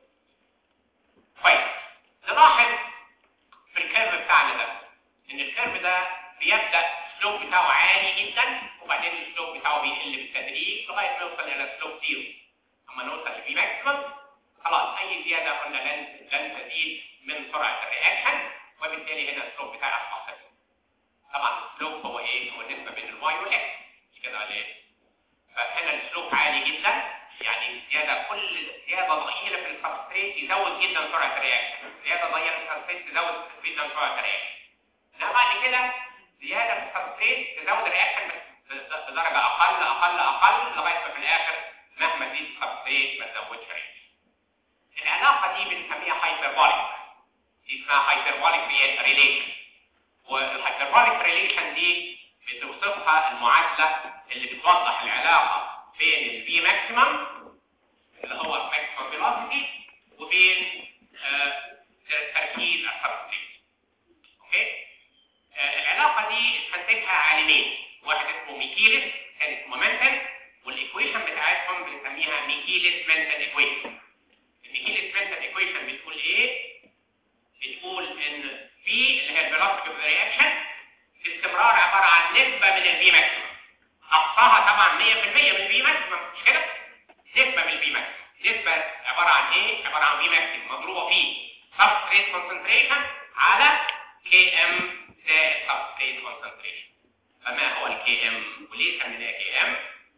طيب نلاحظ في الكيرف بتاعنا ده ان الكيرف ده بيبدا السلوب بتاعه عالي جدا وبعدين السلوب بتاعه بيقل بالتدريج لغايه ما يوصل الى سلوب زيرو اما نوصل لفي ماكسيمم خلاص اي زياده قلنا لن لن تزيد من سرعه الرياكشن وبالتالي هنا السلوب بتاعي اصبح صفر طبعا السلوب هو ايه هو النسبه بين الواي والاكس مش كده ولا ايه فهنا السلوب عالي جدا يعني زياده كل زياده ضئيله في السبستريت يزود جدا سرعه الرياكشن زياده ضئيله في السبستريت تزود جدا سرعه الرياكشن انما بعد كده زياده في السبستريت تزود الرياكشن بس بدرجه اقل اقل اقل لغايه ما في الاخر مهما تزيد السبستريت ما تزودش رياكشن العلاقه دي بنسميها هايبربوليك دي اسمها هايبربوليك ريليشن والهايبربوليك ريليشن دي بتوصفها المعادله اللي بتوضح العلاقه بين الفي ماكسيمم اللي هو الماكسيمم فيلوسيتي وبين آه تركيز السبستريت اوكي آه العلاقه دي استنتجها عالمين واحد اسمه ميكيلس كان اسمه منتل والايكويشن بتاعتهم بنسميها ميكيلس منتل ايكويشن الميكيلس منتل ايكويشن بتقول ايه بتقول ان في اللي هي الفيلوسيتي اوف رياكشن استمرار عباره عن نسبه من الفي ماكسيمم اقصاها طبعا 100% من الفي ماكسيمم مش كده نسبه من الفي ماكسيمم نسبه عباره عن ايه عباره عن في ماكسيمم مضروبه في سبستريت كونسنتريشن على كي ام زائد سبستريت كونسنتريشن فما هو الكي ام وليه سميناه كي ام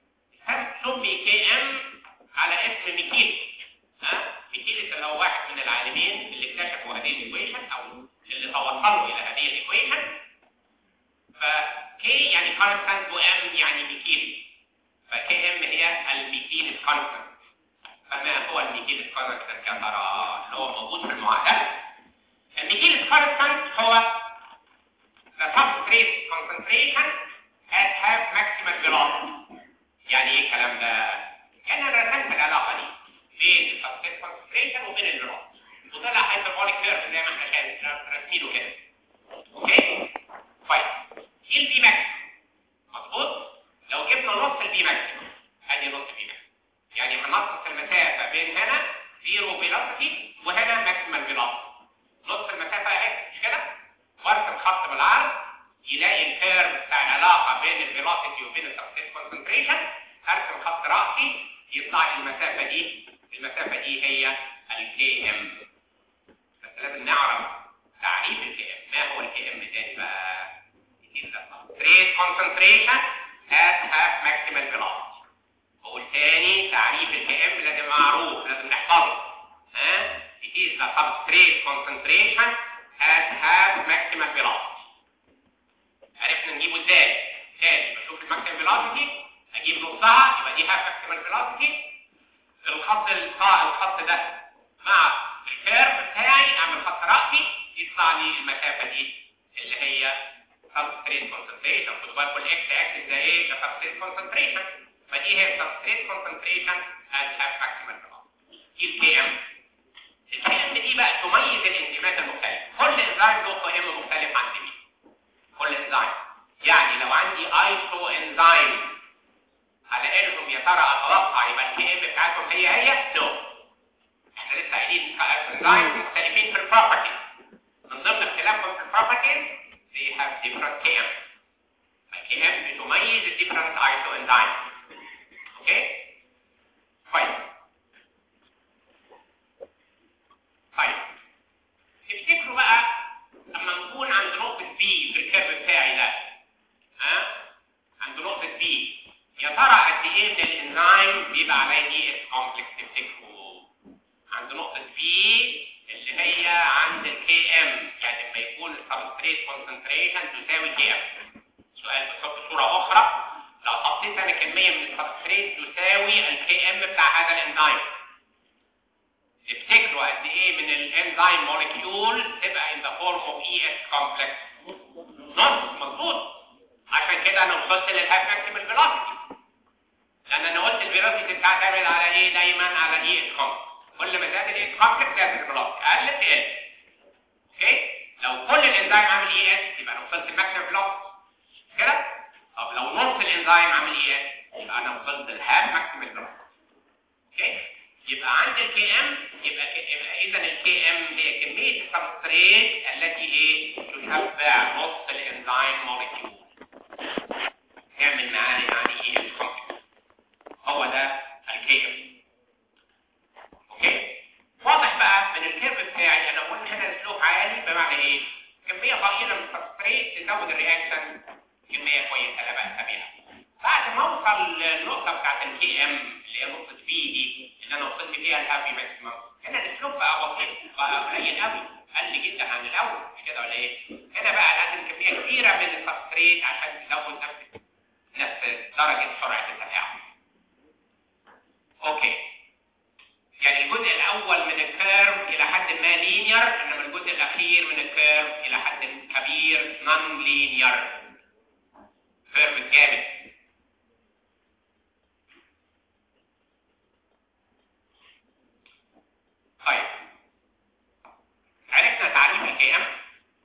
سمي كي ام على اسم ميكيلس ها ميكيلس اللي هو واحد من العالمين اللي اكتشفوا هذه الايكويشن او اللي توصلوا الى هذه الايكويشن فكي يعني كونستانت وام يعني ميكيلس فكي ام هي الميكيلس كونستانت فما هو الميكيلس كونستانت يا ترى اللي هو موجود في المعادله الميثيل constant هو the substrate concentration at half maximal velocity يعني ايه الكلام ده؟ يعني انا رسمت العلاقه دي بين السبستريت concentration وبين الفيلوسيتي وطلع هايبربوليك كيرف زي ما احنا شايفين راسمينه كده اوكي؟ طيب ايه البي ماكس؟ مظبوط؟ لو جبنا نص البي ماكس ادي نص البي ماكس يعني هنقص المسافه بين هنا زيرو فيلوسيتي وهنا ماكسيمال فيلوسيتي نص المسافه اهي مش كده؟ وارسم خط بالعرض يلاقي الكيرف بتاع العلاقه بين الفيلوسيتي وبين السبستريت كونسنتريشن ارسم خط راسي يطلع لي المسافه دي المسافه دي هي الكي ام بس لازم نعرف تعريف الكي ام ما هو الكي ام تاني بقى substrate concentration at half maximal velocity بقول تاني تعريف الكي ام لازم معروف لازم نحفظه ها it is the substrate concentration at half maximal velocity عرفنا نجيبه ازاي تاني بشوف الماكسيمال فيلوسيتي اجيب نصها يبقى دي هاف ماكسيمال فيلوسيتي الخط القاع الخط ده مع الكيرف بتاعي اعمل خط راسي يطلع لي المسافه دي اللي هي substrate concentration خدوا بالكم الاكس اكسس ده ايه ده substrate concentration فدي هي substrate concentration at half maximal velocity دي الكي ام الكي ام دي بقى تميز الانزيمات المختلفه كل انزيم له كي ام مختلف عن الثاني كل انزيم يعني لو عندي ايسو انزيم على انهم يا ترى اتوقع يبقى الكي ام بتاعتهم هي هي نو احنا لسه قايلين انزيم مختلفين في البروبرتيز من ضمن اختلافهم في البروبرتيز they have different KM الكي ام بتميز ال different iso enzymes اوكي طيب طيب تفتكروا بقى لما نكون عند نقطة B في الكيرف بتاعي ده ها عند نقطة B يا ترى قد ايه من الانزيم بيبقى عليه دي اس كومبلكس تفتكروا عند نقطة B اللي هي عند الكي ام يعني لما يكون السبستريت كونسنتريشن تساوي كي ام سؤال بصوت صورة أخرى لو حطيت أنا كمية من السبستريت تساوي الكي ام بتاع هذا الانزيم تفتكروا قد ايه من الانزيم موليكيول تبقى in the form of ES complex نص مظبوط عشان كده انا وصلت للهاف ماكسيمال فيلوسيتي لان انا قلت الفيلوسيتي بتعتمد على ايه دايما على اي اس كومبلكس كل ما زاد الاس كومبلكس زاد الفيلوسيتي اقل تقل اوكي لو كل الانزيم عامل اي اس يبقى انا وصلت الماكسيمال فيلوسيتي كده طب لو نص الانزيم عامل اي اس يبقى انا وصلت الهاف ماكسيمال فيلوسيتي اوكي يبقى عند الكي ام يبقى, يبقى اذا الكي ام هي كميه السبستريت التي ايه تشبع نص الانزيم موليكيول اعمل معانا يعني ايه الكومبلكس هو ده الكي ام اوكي واضح بقى من الكيرف بتاعي انا قلت هنا السلوك عالي بمعنى ايه كميه ضئيله من السبستريت تزود الرياكشن كميه كويسه لا باس بها بعد ما اوصل للنقطه بتاعت الكي ام اللي هي نقطه بي دي اللي انا وصلت فيها الهابي ماكسيمم هنا الاسلوب بقى بسيط بقى قليل قوي قل جدا عن الاول مش كده ولا ايه هنا بقى لازم كميه كبيره من السبستريت عشان تزود نفس نفس درجه سرعه التفاعل اوكي يعني الجزء الاول من الكيرف الى حد ما لينير انما الجزء الاخير من الكيرف الى حد كبير نون لينير كيرف جامد طيب عرفنا تعريف الكي ام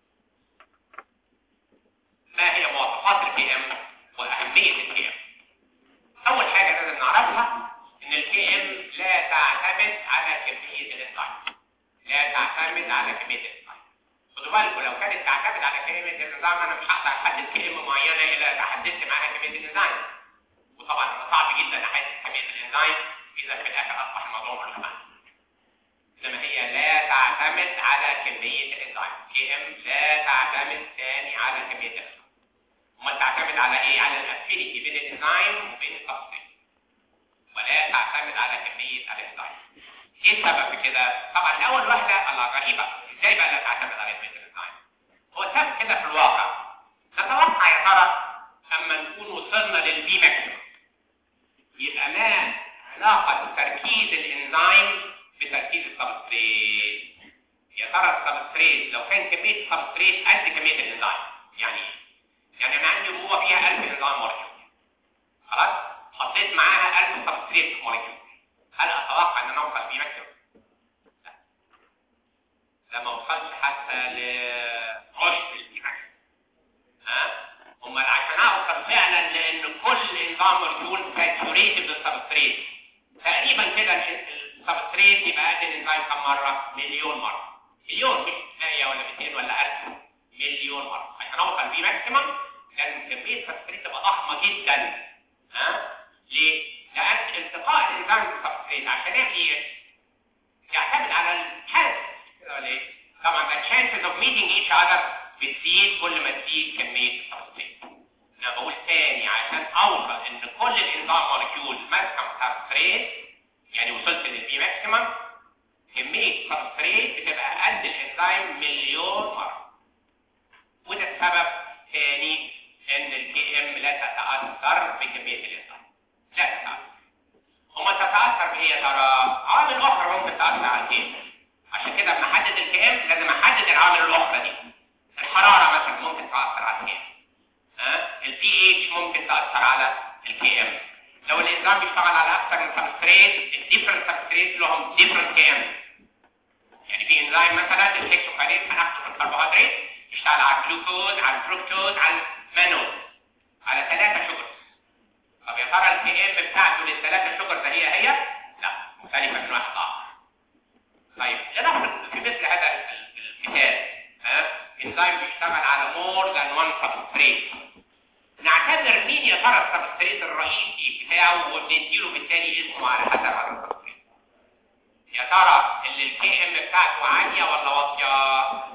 ما هي مواصفات الكي ام واهميه الكي ام اول حاجه لازم نعرفها ان الكي ام لا تعتمد على كميه الانزيم لا تعتمد على كميه الانزيم خدوا بالكم لو كانت تعتمد على كميه الانزيم انا مش هقدر احدد كي ام معينه الا اذا حددت معاها كميه الانزيم وطبعا صعب جدا احدد كميه الانزيم اذا في الاخر اصبح الموضوع مرتبط انما هي لا تعتمد على كمية الانزيم كي ام لا تعتمد ثاني على كمية الانزيم امال تعتمد على ايه على الافينيتي بين الانزيم وبين السبستريت ولا تعتمد على كمية الانزيم ايه السبب في كده طبعا اول واحدة الله غريبة ازاي بقى لا تعتمد على كمية الانزيم هو السبب كده في الواقع نتوقع يا ترى اما نكون وصلنا للبي ماكسيمم يبقى ما علاقة تركيز الانزيم بتركيز السبستريت يا ترى السبستريت لو كان كميه السبستريت قد كميه الانزيم يعني ايه؟ يعني انا عندي جوه فيها 1000 انزيم مولكيول خلاص حطيت معاها 1000 سبستريت مولكيول هل اتوقع ان انا اوصل في ماكسيمم؟ لا ده ما وصلش حتى لعشر الكيماكس ها امال عشان اوصل فعلا لان كل انزيم مولكيول ساتوريتد بالسبستريت تقريبا كده السبستريت يبقى قد الانزيم كم مره؟ مليون مره مليون مش 100 ولا 200 ولا 1000 مليون مره عشان اوصل في ماكسيمم لازم كميه السبستريت تبقى ضخمه جدا ها ليه؟ لان التقاء الانزيم بالسبستريت عشان يبقى يعتمد على الحالة كده ولا ايه؟ طبعا the chances of meeting each other بتزيد كل ما تزيد كميه السبستريت انا بقول تاني عشان اوصل ان كل الانزيم مولكيول ماسكه سبستريت يعني وصلت للبي ماكسيمم كميه سبستريت بتبقى قد الانزيم مليون مره وده السبب تاني ان الكي ام لا تتاثر بكميه الانزيم لا تتاثر وما تتاثر بايه يا ترى عوامل اخرى ممكن تاثر على الكي ام عشان كده لما احدد الكي ام لازم احدد العوامل الاخرى دي الحراره مثلا ممكن تاثر على الكي ام ها البي اتش ممكن تاثر على الكي ام لو الانزيم بيشتغل على اكثر من سبستريت الديفرنت سبستريت لهم ديفرنت كي ام يعني في انزيم مثلا الهكسوكاريت هناخده في الكربوهيدرات يشتغل على الجلوكوز على الفركتوز على المانوز على ثلاثة شجر طب يا ترى الكي ام بتاعته للثلاثة شجر ده هي هي؟ لا مختلفة من واحد آخر طيب لنفرض في مثل هذا المثال ها انزيم بيشتغل على مور ذان وان سبستريت نعتبر مين يا ترى السبستريت الرئيسي بتاعه وبنديله بالتالي اسمه على حسب هذا السبستريت يا ترى اللي الكي ام بتاعته عالية ولا واطية؟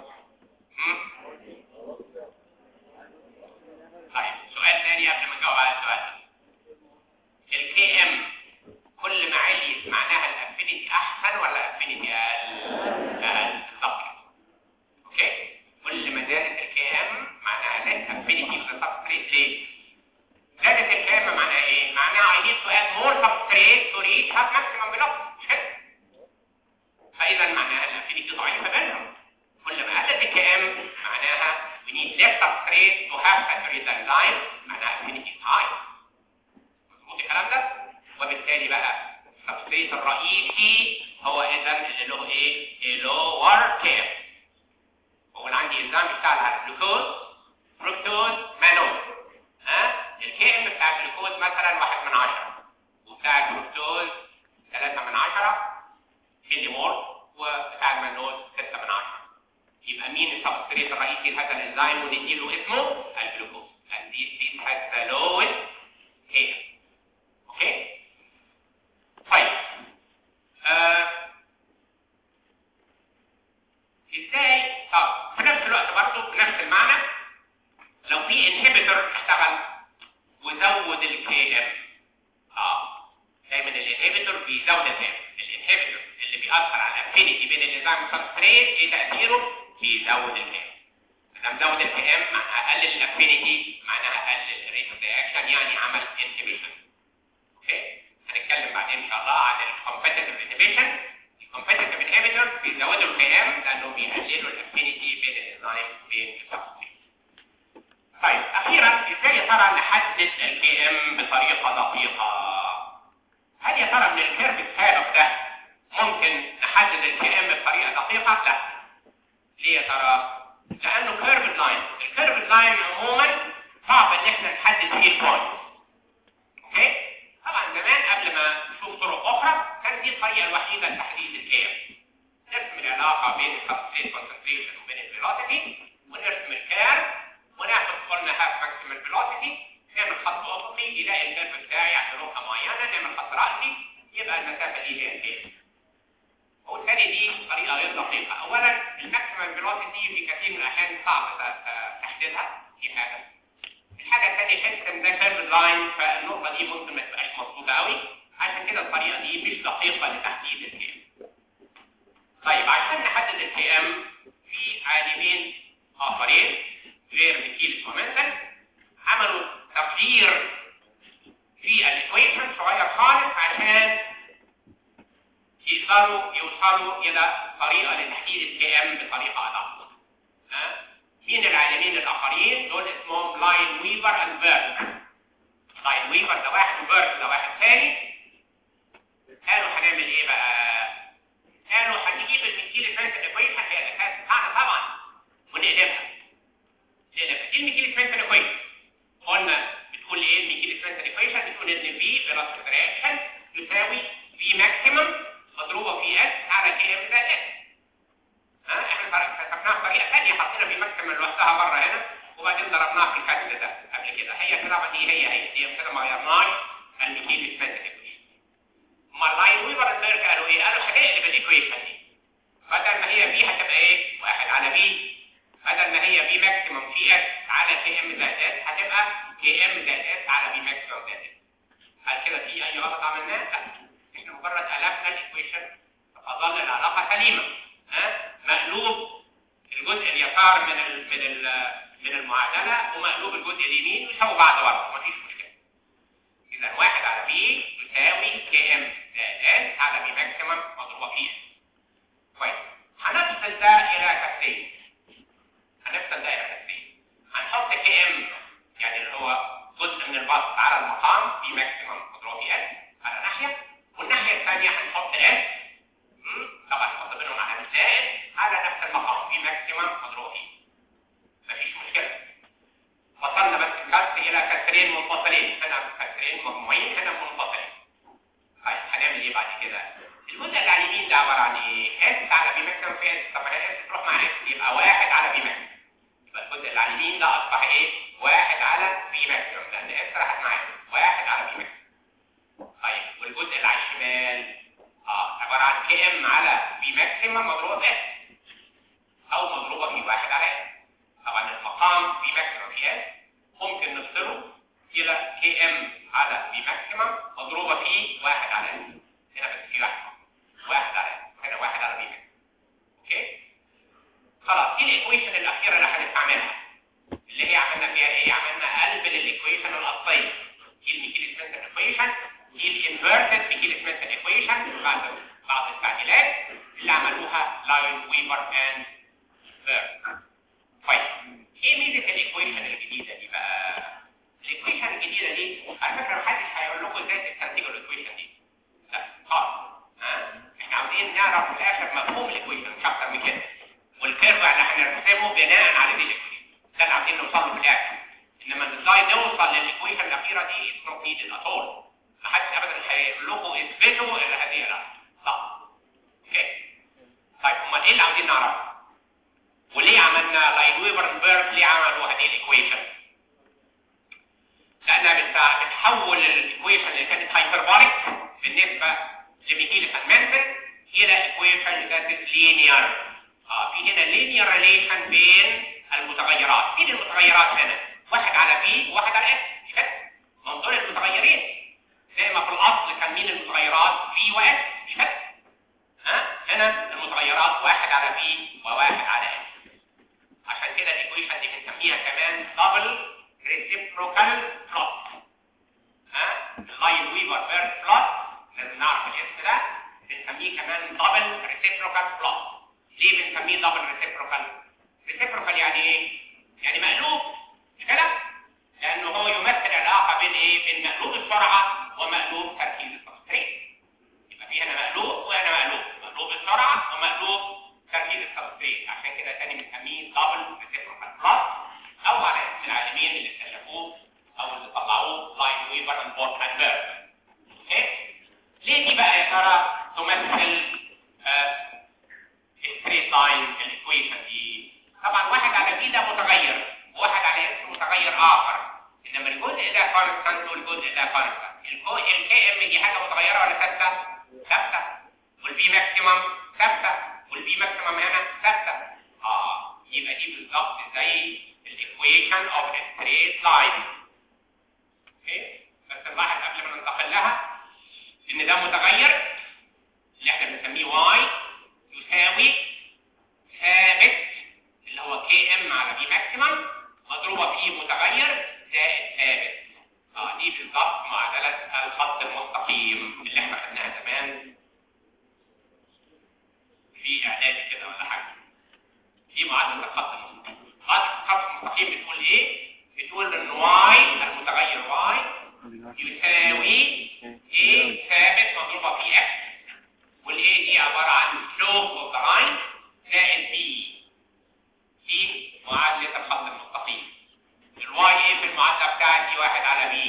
طيب سؤال ثاني قبل ما نجاوب على السؤال الكي ام كل ما عليت معناها الافينيتي احسن ولا افينيتي اقل؟ اقل بالظبط اوكي كل ما زادت الكي ام معناها زادت افينيتي بالسبستريت ليه؟ زادت الكي ام معناها ايه؟ معناها I need to add more substrate to reach have maximum velocity مش كده؟ فاذا معناها الافينيتي ضعيفه بينهم كل ما قلت الكي ام معناها we need less substrate to have saturated enzyme معناها affinity is high مظبوط الكلام ده وبالتالي بقى السبستريت الرئيسي هو اذا اللي له ايه lower كي ام هو اللي عندي انزيم بيشتغل على الجلوكوز فركتوز مانوز ها الكي ام بتاع الجلوكوز مثلا 1 من 10 وبتاع الفركتوز 3 من 10 ملي مول وبتاع المانوز 6 من 10 يبقى مين السبستريت الرئيسي لهذا الانزيم ونديله اسمه الجلوكوز and this this has the lowest KM اوكي طيب آه. ازاي طب في نفس الوقت برضه بنفس المعنى لو في انهبيتور اشتغل وزود الكي ام اه دايما الانهبيتور بيزود الكي ام الانهبيتور اللي بيأثر على الافينيتي بين الانزيم والسبستريت ايه تأثيره؟ بيزود الكي ام لما زود الكي ام معناها قلل الافينيتي معناها قلل الريت اوف رياكشن يعني عمل انهبيشن اوكي هنتكلم بعدين ان شاء الله عن الكومبيتيتيف انهبيشن الكومبيتيتيف انهبيتور بيزودوا الكي ام لانه بيقللوا الافينيتي بين الانزيم وبين السبستريت طيب اخيرا ازاي يا ترى نحدد الكي ام بطريقه دقيقه هل يا ترى من الكيرف السابق ده ممكن نحدد الكي ام بطريقه دقيقه لا ليه يا ترى لانه كيرف لاين الكيرف لاين عموما صعب ان احنا نحدد فيه البوينت اوكي طبعا زمان قبل ما نشوف طرق اخرى كانت دي الطريقه الوحيده لتحديد الكي ام نرسم العلاقه بين السبستريت كونسنتريشن وبين الفيلوسيتي ونرسم الكيرف وناخد قلنا هاف ماكسيمال فيلوسيتي نعمل خط افقي يلاقي الكيرف بتاعي عند نقطه معينه نعمل خط راسي يبقى المسافه دي هي الكيرف وبالتالي دي طريقه غير دقيقه اولا الماكسيمال فيلوسيتي في كثير من الاحيان صعب تحديدها دي حاجه الحاجه الثانيه حته ان ده كيرف لاين فالنقطه دي ممكن ما تبقاش مظبوطه قوي عشان كده الطريقه دي مش دقيقه لتحديد الكي ام طيب عشان نحدد الكي ام في عالمين اخرين غير ميكيلس ومنسل عملوا تغيير في الايكويشن صغير خالص عشان يقدروا يوصلوا الى طريقه لتحديد الكي ام بطريقه ادق ها مين العالمين الاخرين دول اسمهم لاين ويفر اند بيرك لاين ويفر ده واحد وبيرك ده واحد ثاني قالوا هنعمل ايه بقى قالوا هنجيب الميكيل فرنسا ايكويشن هي الاساس بتاعنا طبعا ونقلبها نقلبها ايه الميكيل فرنسا ايكويشن قلنا بتقول ايه الميكيل فرنسا ايكويشن بتقول ان في فيلوسيتي رياكشن يساوي في ماكسيمم مضروبه في اس على كي ام زائد اس ها احنا كتبناها بطريقه ثانيه حطينا في ماكسيمم لوحدها بره هنا وبعدين ضربناها في الكاتب ده قبل كده هي كده دي هي هي دي كده ما غيرناش الميكيل فرنسا ايكويشن امال لاين ويفر اند قالوا ايه قالوا هنقلب الايكويشن دي بدل ما هي في هتبقى ايه واحد على بي بدل ما هي بي ماكسيمم في اس على كي ام زائد اس هتبقى كي ام زائد اس على بي ماكسيمم زائد اس هل كده في اي غلط عملناه؟ لا احنا مجرد قلبنا الايكويشن فظل العلاقه سليمه ها مقلوب الجزء اليسار من ال من ال من المعادله ومقلوب الجزء اليمين يساوي بعض برضه مفيش مشكله اذا واحد على بي يساوي كي ام زائد اس على بي ماكسيمم مضروبه في اس كويس هنفصل ده الى كفتين هنفصل ده الى كفتين هنحط كي ام يعني اللي هو جزء من البسط على المقام في ماكسيمم مضروب في اس على ناحيه والناحيه الثانيه هنحط اس طبعا نحط بينهم علامه زائد على نفس المقام في ماكسيمم مضروب في مفيش مشكله وصلنا بس الكسر الى كسرين منفصلين هنا كسرين مجموعين هنا منفصلين طيب هنعمل ايه بعد كده الجزء اللي على اليمين ده عباره عن ايه اس على بي ماكسيمم في اس طب ما اس تروح مع اس يبقى واحد على بي ماكسيمم يبقى الجزء اللي على اليمين ده اصبح ايه واحد على بي ماكسيمم لان اس راحت مع اس واحد على بي ماكسيمم طيب والجزء اللي على الشمال اه عباره عن كي ام على بي ماكسيمم مضروبه في اس او مضروبه في واحد على اس طبعا المقام بي ماكسيمم في اس ممكن نفصله الى كي ام على بي ماكسيمم مضروبه في واحد على اس هنا بس في واحد واحد على اس هنا واحد على بي ماكسيمم اوكي خلاص دي الايكويشن الاخيره اللي هنستعملها اللي هي عملنا فيها ايه عملنا قلب للايكويشن الاصليه دي الميكيل سميث ايكويشن دي الانفيرتد ميكيل سميث ايكويشن بعد بعض التعديلات اللي عملوها لاين ويبر اند بيرك طيب ايه ميزه الايكويشن الجديده دي بقى الايكويشن الجديده دي على فكره محدش هيقول لكم ازاي تستنتجوا الايكويشن دي لا خالص ها احنا عاوزين نعرف في الاخر مفهوم الايكويشن مش اكتر من كده والكيرف اللي هنرسمه بناء على دي الايكويشن ده اللي عاوزين نوصل له في الاخر انما ازاي نوصل للايكويشن الاخيره دي اتس نوت نيدد ات اول محدش ابدا هيقول لكم اثبتوا ان هذه لا صح اوكي طيب امال ايه اللي عاوزين نعرفه وليه عملنا لاين ويبر بيرك ليه عملوا هذه الايكويشن لانها بتحول الايكويشن اللي كانت هايبربوليك بالنسبه لميكيل مانسن الى ايكويشن ذات لينير اه في هنا لينير ريليشن بين المتغيرات مين المتغيرات هنا واحد على بي وواحد على اس مش كده من دول المتغيرين زي ما في الاصل كان مين المتغيرات بي واس مش كده ها هنا المتغيرات واحد على بي وواحد على اس عشان كده الايكويشن دي بنسميها كمان دبل ريسيبروكال بلوت ها اللاين ويفر بيرد بلوت لازم نعرف الاسم ده بنسميه كمان دبل ريسيبروكال بلوت ليه بنسميه دبل ريسيبروكال ريسيبروكال يعني ايه يعني مقلوب مش كده لانه هو يمثل علاقه بين ايه بين مقلوب السرعه ومقلوب تركيز السبستريت يبقى في هنا مقلوب وهنا مقلوب مقلوب السرعه ومقلوب تركيز السبستريت عشان كده تاني بنسميه دبل ريسيبروكال بلس او على اسم العالمين اللي اكتشفوه او اللي طلعوه لاين ويفر اند بورت اند بيرج اوكي ليه دي بقى يا ترى تمثل ستريت لاين الايكويشن دي طبعا واحد على بي ده متغير وواحد على اس متغير اخر انما الجزء ده كونستانت والجزء ده كونستانت الكي ام دي حاجه متغيره ولا ثابته ثابته والبي ماكسيمم ثابته والبي ماكسيمم هنا ثابته اه يبقى دي بالظبط زي الايكويشن اوف ستريت لاين اوكي بس نلاحظ قبل ما ننتقل لها ان ده متغير اللي احنا بنسميه واي يساوي ثابت اللي هو كي ام على بي ماكسيمم مضروبه في متغير زائد ثابت اه دي بالظبط معادله الخط المستقيم اللي احنا خدناها زمان دي معادله الخط المستقيم معادله الخط المستقيم بتقول ايه بتقول ان واي المتغير واي يساوي a ثابت مضروبه في x والاي دي عباره عن slope of the line زائد b دي معادله الخط المستقيم الواي ايه في المعادله بتاعتي واحد على b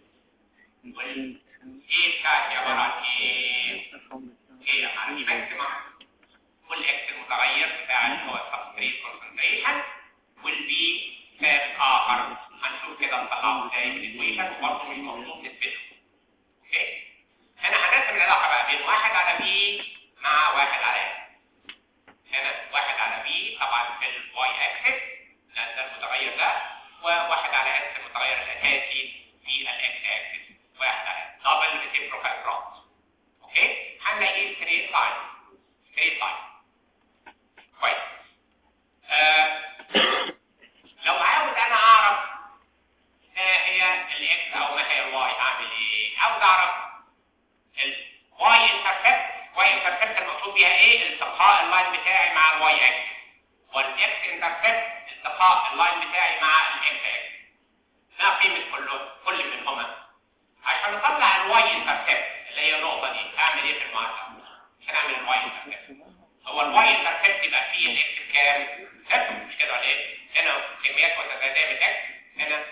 والاي بتاعتي عباره عن ايه ايه على b ماكسيمم والاكس المتغير بتاع اللي هو السبستريت كونسنتريشن والبي ثابت اخر هنشوف كده التقاطع ازاي في الايكويشن وبرضه مش مطلوب نثبته اوكي هنا هنرسم العلاقه بقى بين واحد على بي مع واحد على اكس هنا واحد على بي طبعا في الواي اكسس لان ده المتغير ده وواحد على اكس المتغير الاساسي في الاكس اكسس واحد على دبل ريسيبروكال كروس اوكي هنلاقي ستريت لاين ستريت لاين كويس آه لو عاوز انا اعرف ما هي الاكس او ما هي الواي اعمل ايه عاوز اعرف الواي انترسبت واي انترسبت المقصود بيها ايه التقاء اللاين بتاعي مع الواي اكس والاكس انترسبت التقاء اللاين بتاعي مع الاكس اكس ما قيمه كل كل منهما عشان اطلع الواي انترسبت اللي هي النقطه دي اعمل ايه في المعادله عشان اعمل الواي انترسبت هو الواي انترسبت يبقى فيه الاكس بكام صفر مش كده ولا ايه هنا كميات متزايده من الاكس هنا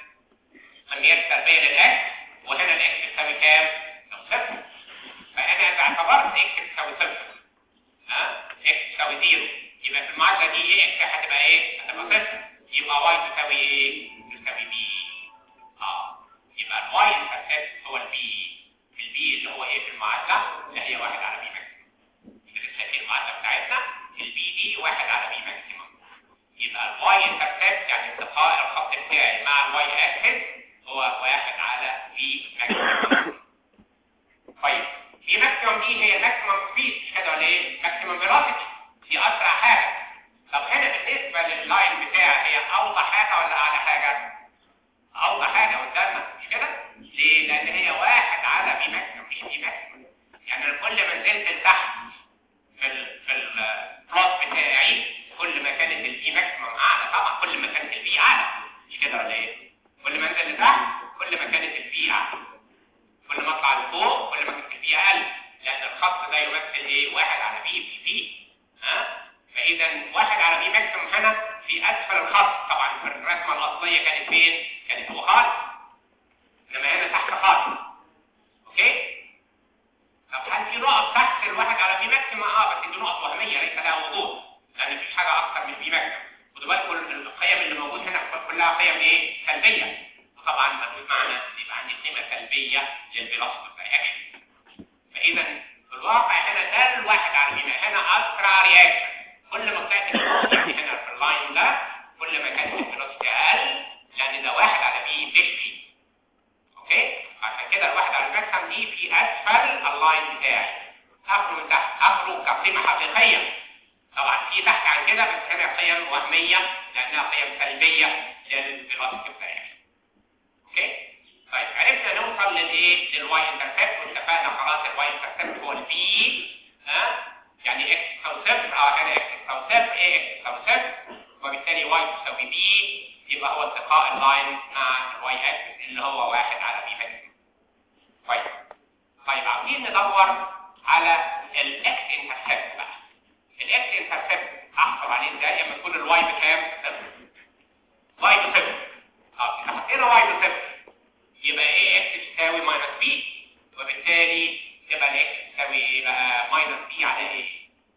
كميات سلبيه للاكس وهنا الاكس بتساوي كام صفر فانا اذا اعتبرت اكس بتساوي صفر ها اكس بتساوي زيرو يبقى في المعادله دي ايه اكس هتبقى ايه هتبقى صفر يبقى واي تساوي ايه تساوي بي اه يبقى الواي انترسبت هو البي البي اللي هو ايه في المعادله اللي هي واحد على بي ماكسيمم اللي شايفين المعادله بتاعتنا البي دي واحد على بي ماكسيمم يبقى الواي انترسبت يعني التقاء الخط بتاعي مع الواي اكسس هو واحد على في ماكسيمم طيب في ماكسيمم دي هي ماكسيمم سبيد مش كده ولا ايه ماكسيمم فيلوسيتي دي اسرع حاجه طب هنا بالنسبه لللاين بتاعي هي اوضح حاجه ولا اعلى حاجه اوضح حاجه قدامنا مش كده ليه لان هي واحد على بي ماكسيمم مش بي ماكسيمم يعني أنا كل ما نزلت لتحت في ال في البلوت بتاعي كل ما كانت البي ماكسيمم اعلى طبعا كل ما كانت البي اعلى مش كده ولا ايه كل ما انزل لتحت كل ما كانت البي اعلى كل ما اطلع لفوق كل ما كانت البي اقل لان الخط ده يمثل ايه واحد على بي في بي ها فاذا واحد على بي ماكسيمم هنا في اسفل الخط طبعا في الرسمه الاصليه كانت فين كانت فوق خالص انما هنا تحت خالص اوكي طب هل في نقط تحت الواحد على بي ماكسيمم اه بس دي نقط وهميه ليس لها وجود لان مفيش حاجه اكتر من بي ماكسيمم خدوا بالكم القيم اللي موجود هنا كلها قيم ايه سلبيه طبعا موجود معنا يبقى عندي قيمه سلبيه للفيلوسيتي رياكشن فاذا في الواقع هنا ده الواحد على بي هنا اسرع رياكشن كل ما كانت الفيلوسيتي هنا في اللاين ده كل ما كانت الفيلوسيتي اقل لان ده واحد على بي مش بي اوكي عشان كده الواحد على الماكسيمم دي في اسفل اللاين بتاعي اخره من تحت اخره كقيمه حقيقيه طبعا في تحت عن كده بس هنا قيم وهميه لانها قيم سلبيه للفيلوسيتي بتاعي اوكي طيب عرفنا نوصل للايه للواي انترسبت واتفقنا خلاص الواي انترسبت هو البي ها يعني اكس تساوي صفر اه هنا اكس تساوي صفر ايه اكس تساوي صفر وبالتالي واي تساوي بي يبقى هو التقاء اللاين مع الواي اكس اللي هو واحد على بي ماكسيمم كويس طيب عاوزين ندور على الاكس انترسبت بقى الاكس انترسبت احصل عليه ازاي لما تكون الواي بكام؟ صفر واي بصفر اه اذا حطينا واي بصفر يبقى ايه اكس تساوي ماينس بي وبالتالي تبقى الاكس تساوي ايه بقى ماينس بي على ايه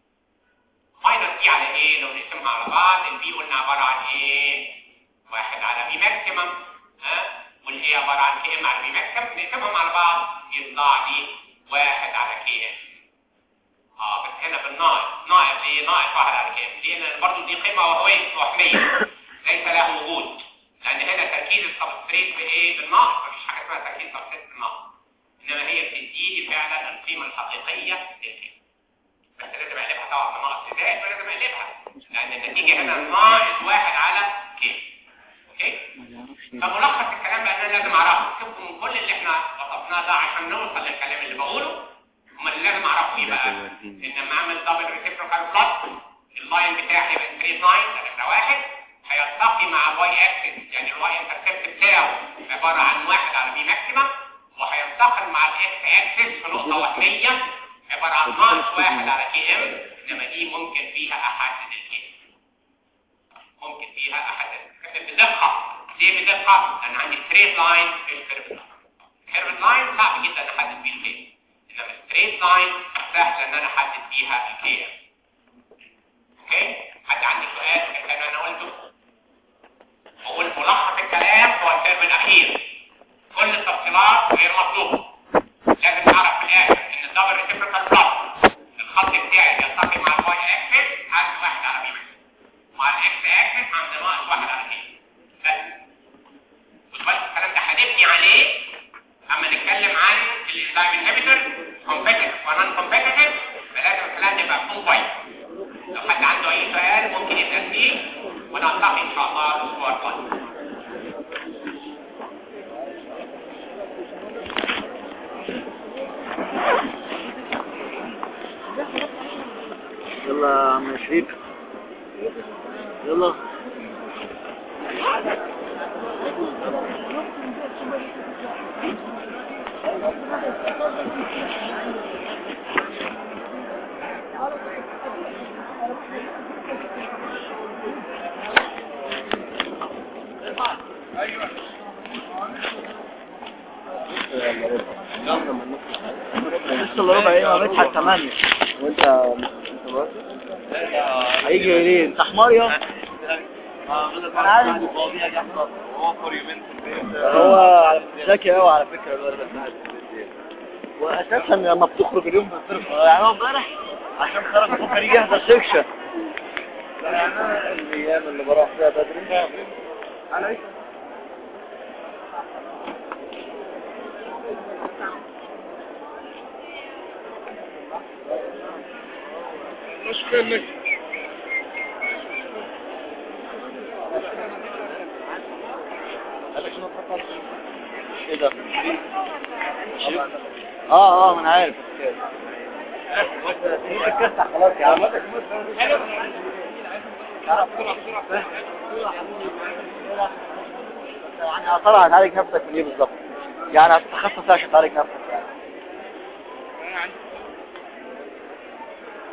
ماينس بي على ايه لو نقسمها على بعض البي قلنا عباره عن ايه واحد على بي ماكسيمم ها والايه عباره عن كي ام على بي ماكسيمم نقسمهم على بعض يطلع لي واحد على كي ام اه بس هنا بالناقص ناقص ايه ناقص واحد على كي ام لان برضه دي قيمه وهويه وهميه ليس له وجود لان هنا تركيز السبستريت بايه بالنقص مفيش حاجه اسمها تركيز السبستريت بالنقص انما هي بتديني فعلا القيمه الحقيقيه للكيم بس لازم اقلبها طبعا من ناقص لزائد ولازم اقلبها لان النتيجه هنا ناقص واحد على كيم اوكي فملخص الكلام بقى انا لازم اعرفه شوفوا من كل اللي احنا وصفناه ده عشان نوصل للكلام اللي بقوله هم اللي لازم اعرفه ايه بقى ان لما اعمل دبل ريسيبروكال بلوت اللاين بتاعي يبقى ستريت لاين ده نمره واحد هيلتقي مع الواي اكسس يعني الواي انترسبت بتاعه عباره عن واحد على بي ماكسيمم وهينتقل مع الاكس اكسس في نقطه وهميه عباره عن ناقص واحد على كي ام انما دي ممكن فيها احدد الكي ممكن فيها احدد بدقه ليه بدقه؟ لان عندي ستريت لاين في الكيرف لاين الكيرف لاين صعب جدا احدد بيه الكي انما ستريت لاين سهل ان انا احدد بيها الكي اوكي حد عنده سؤال في الكلام انا قلته اقول ملخص الكلام هو الكيرف الاخير كل التفصيلات غير مطلوبه لازم نعرف في الاخر ان الدبل ريسيبريكال بلس الخط بتاعي يلتقي مع الواي اكسس عند واحد على بي مع الاكس اكسس عند ناقص واحد على كي بس خد بالك الكلام ده هنبني عليه اما نتكلم عن الانزيم انهبيتور كومبيتيتيف ونون كومبيتيتيف فلازم الكلام يبقى فول كويس لو حد عنده اي سؤال ممكن يسال فيه ونلتقي ان شاء الله الاسبوع القادم يلا يا عم شريف يلا لسه الا ربع ايه ما بيتحق 8 وانت انت برضه هيجي ليه انت حمار يا انا عارف هو ذكي قوي على فكره الولد ده واساسا لما بتخرج اليوم بتصرف يعني هو امبارح عشان خرج بكره يجي يحضر سكشن يعني انا الايام اللي بروح فيها بدري انا مش كأنك ايه ده اه اه ما انا عارف الكاس خلاص يا عم يعني هطلع هتعالج نفسك من ايه بالظبط يعني هتتخصص عشان تعالج نفسك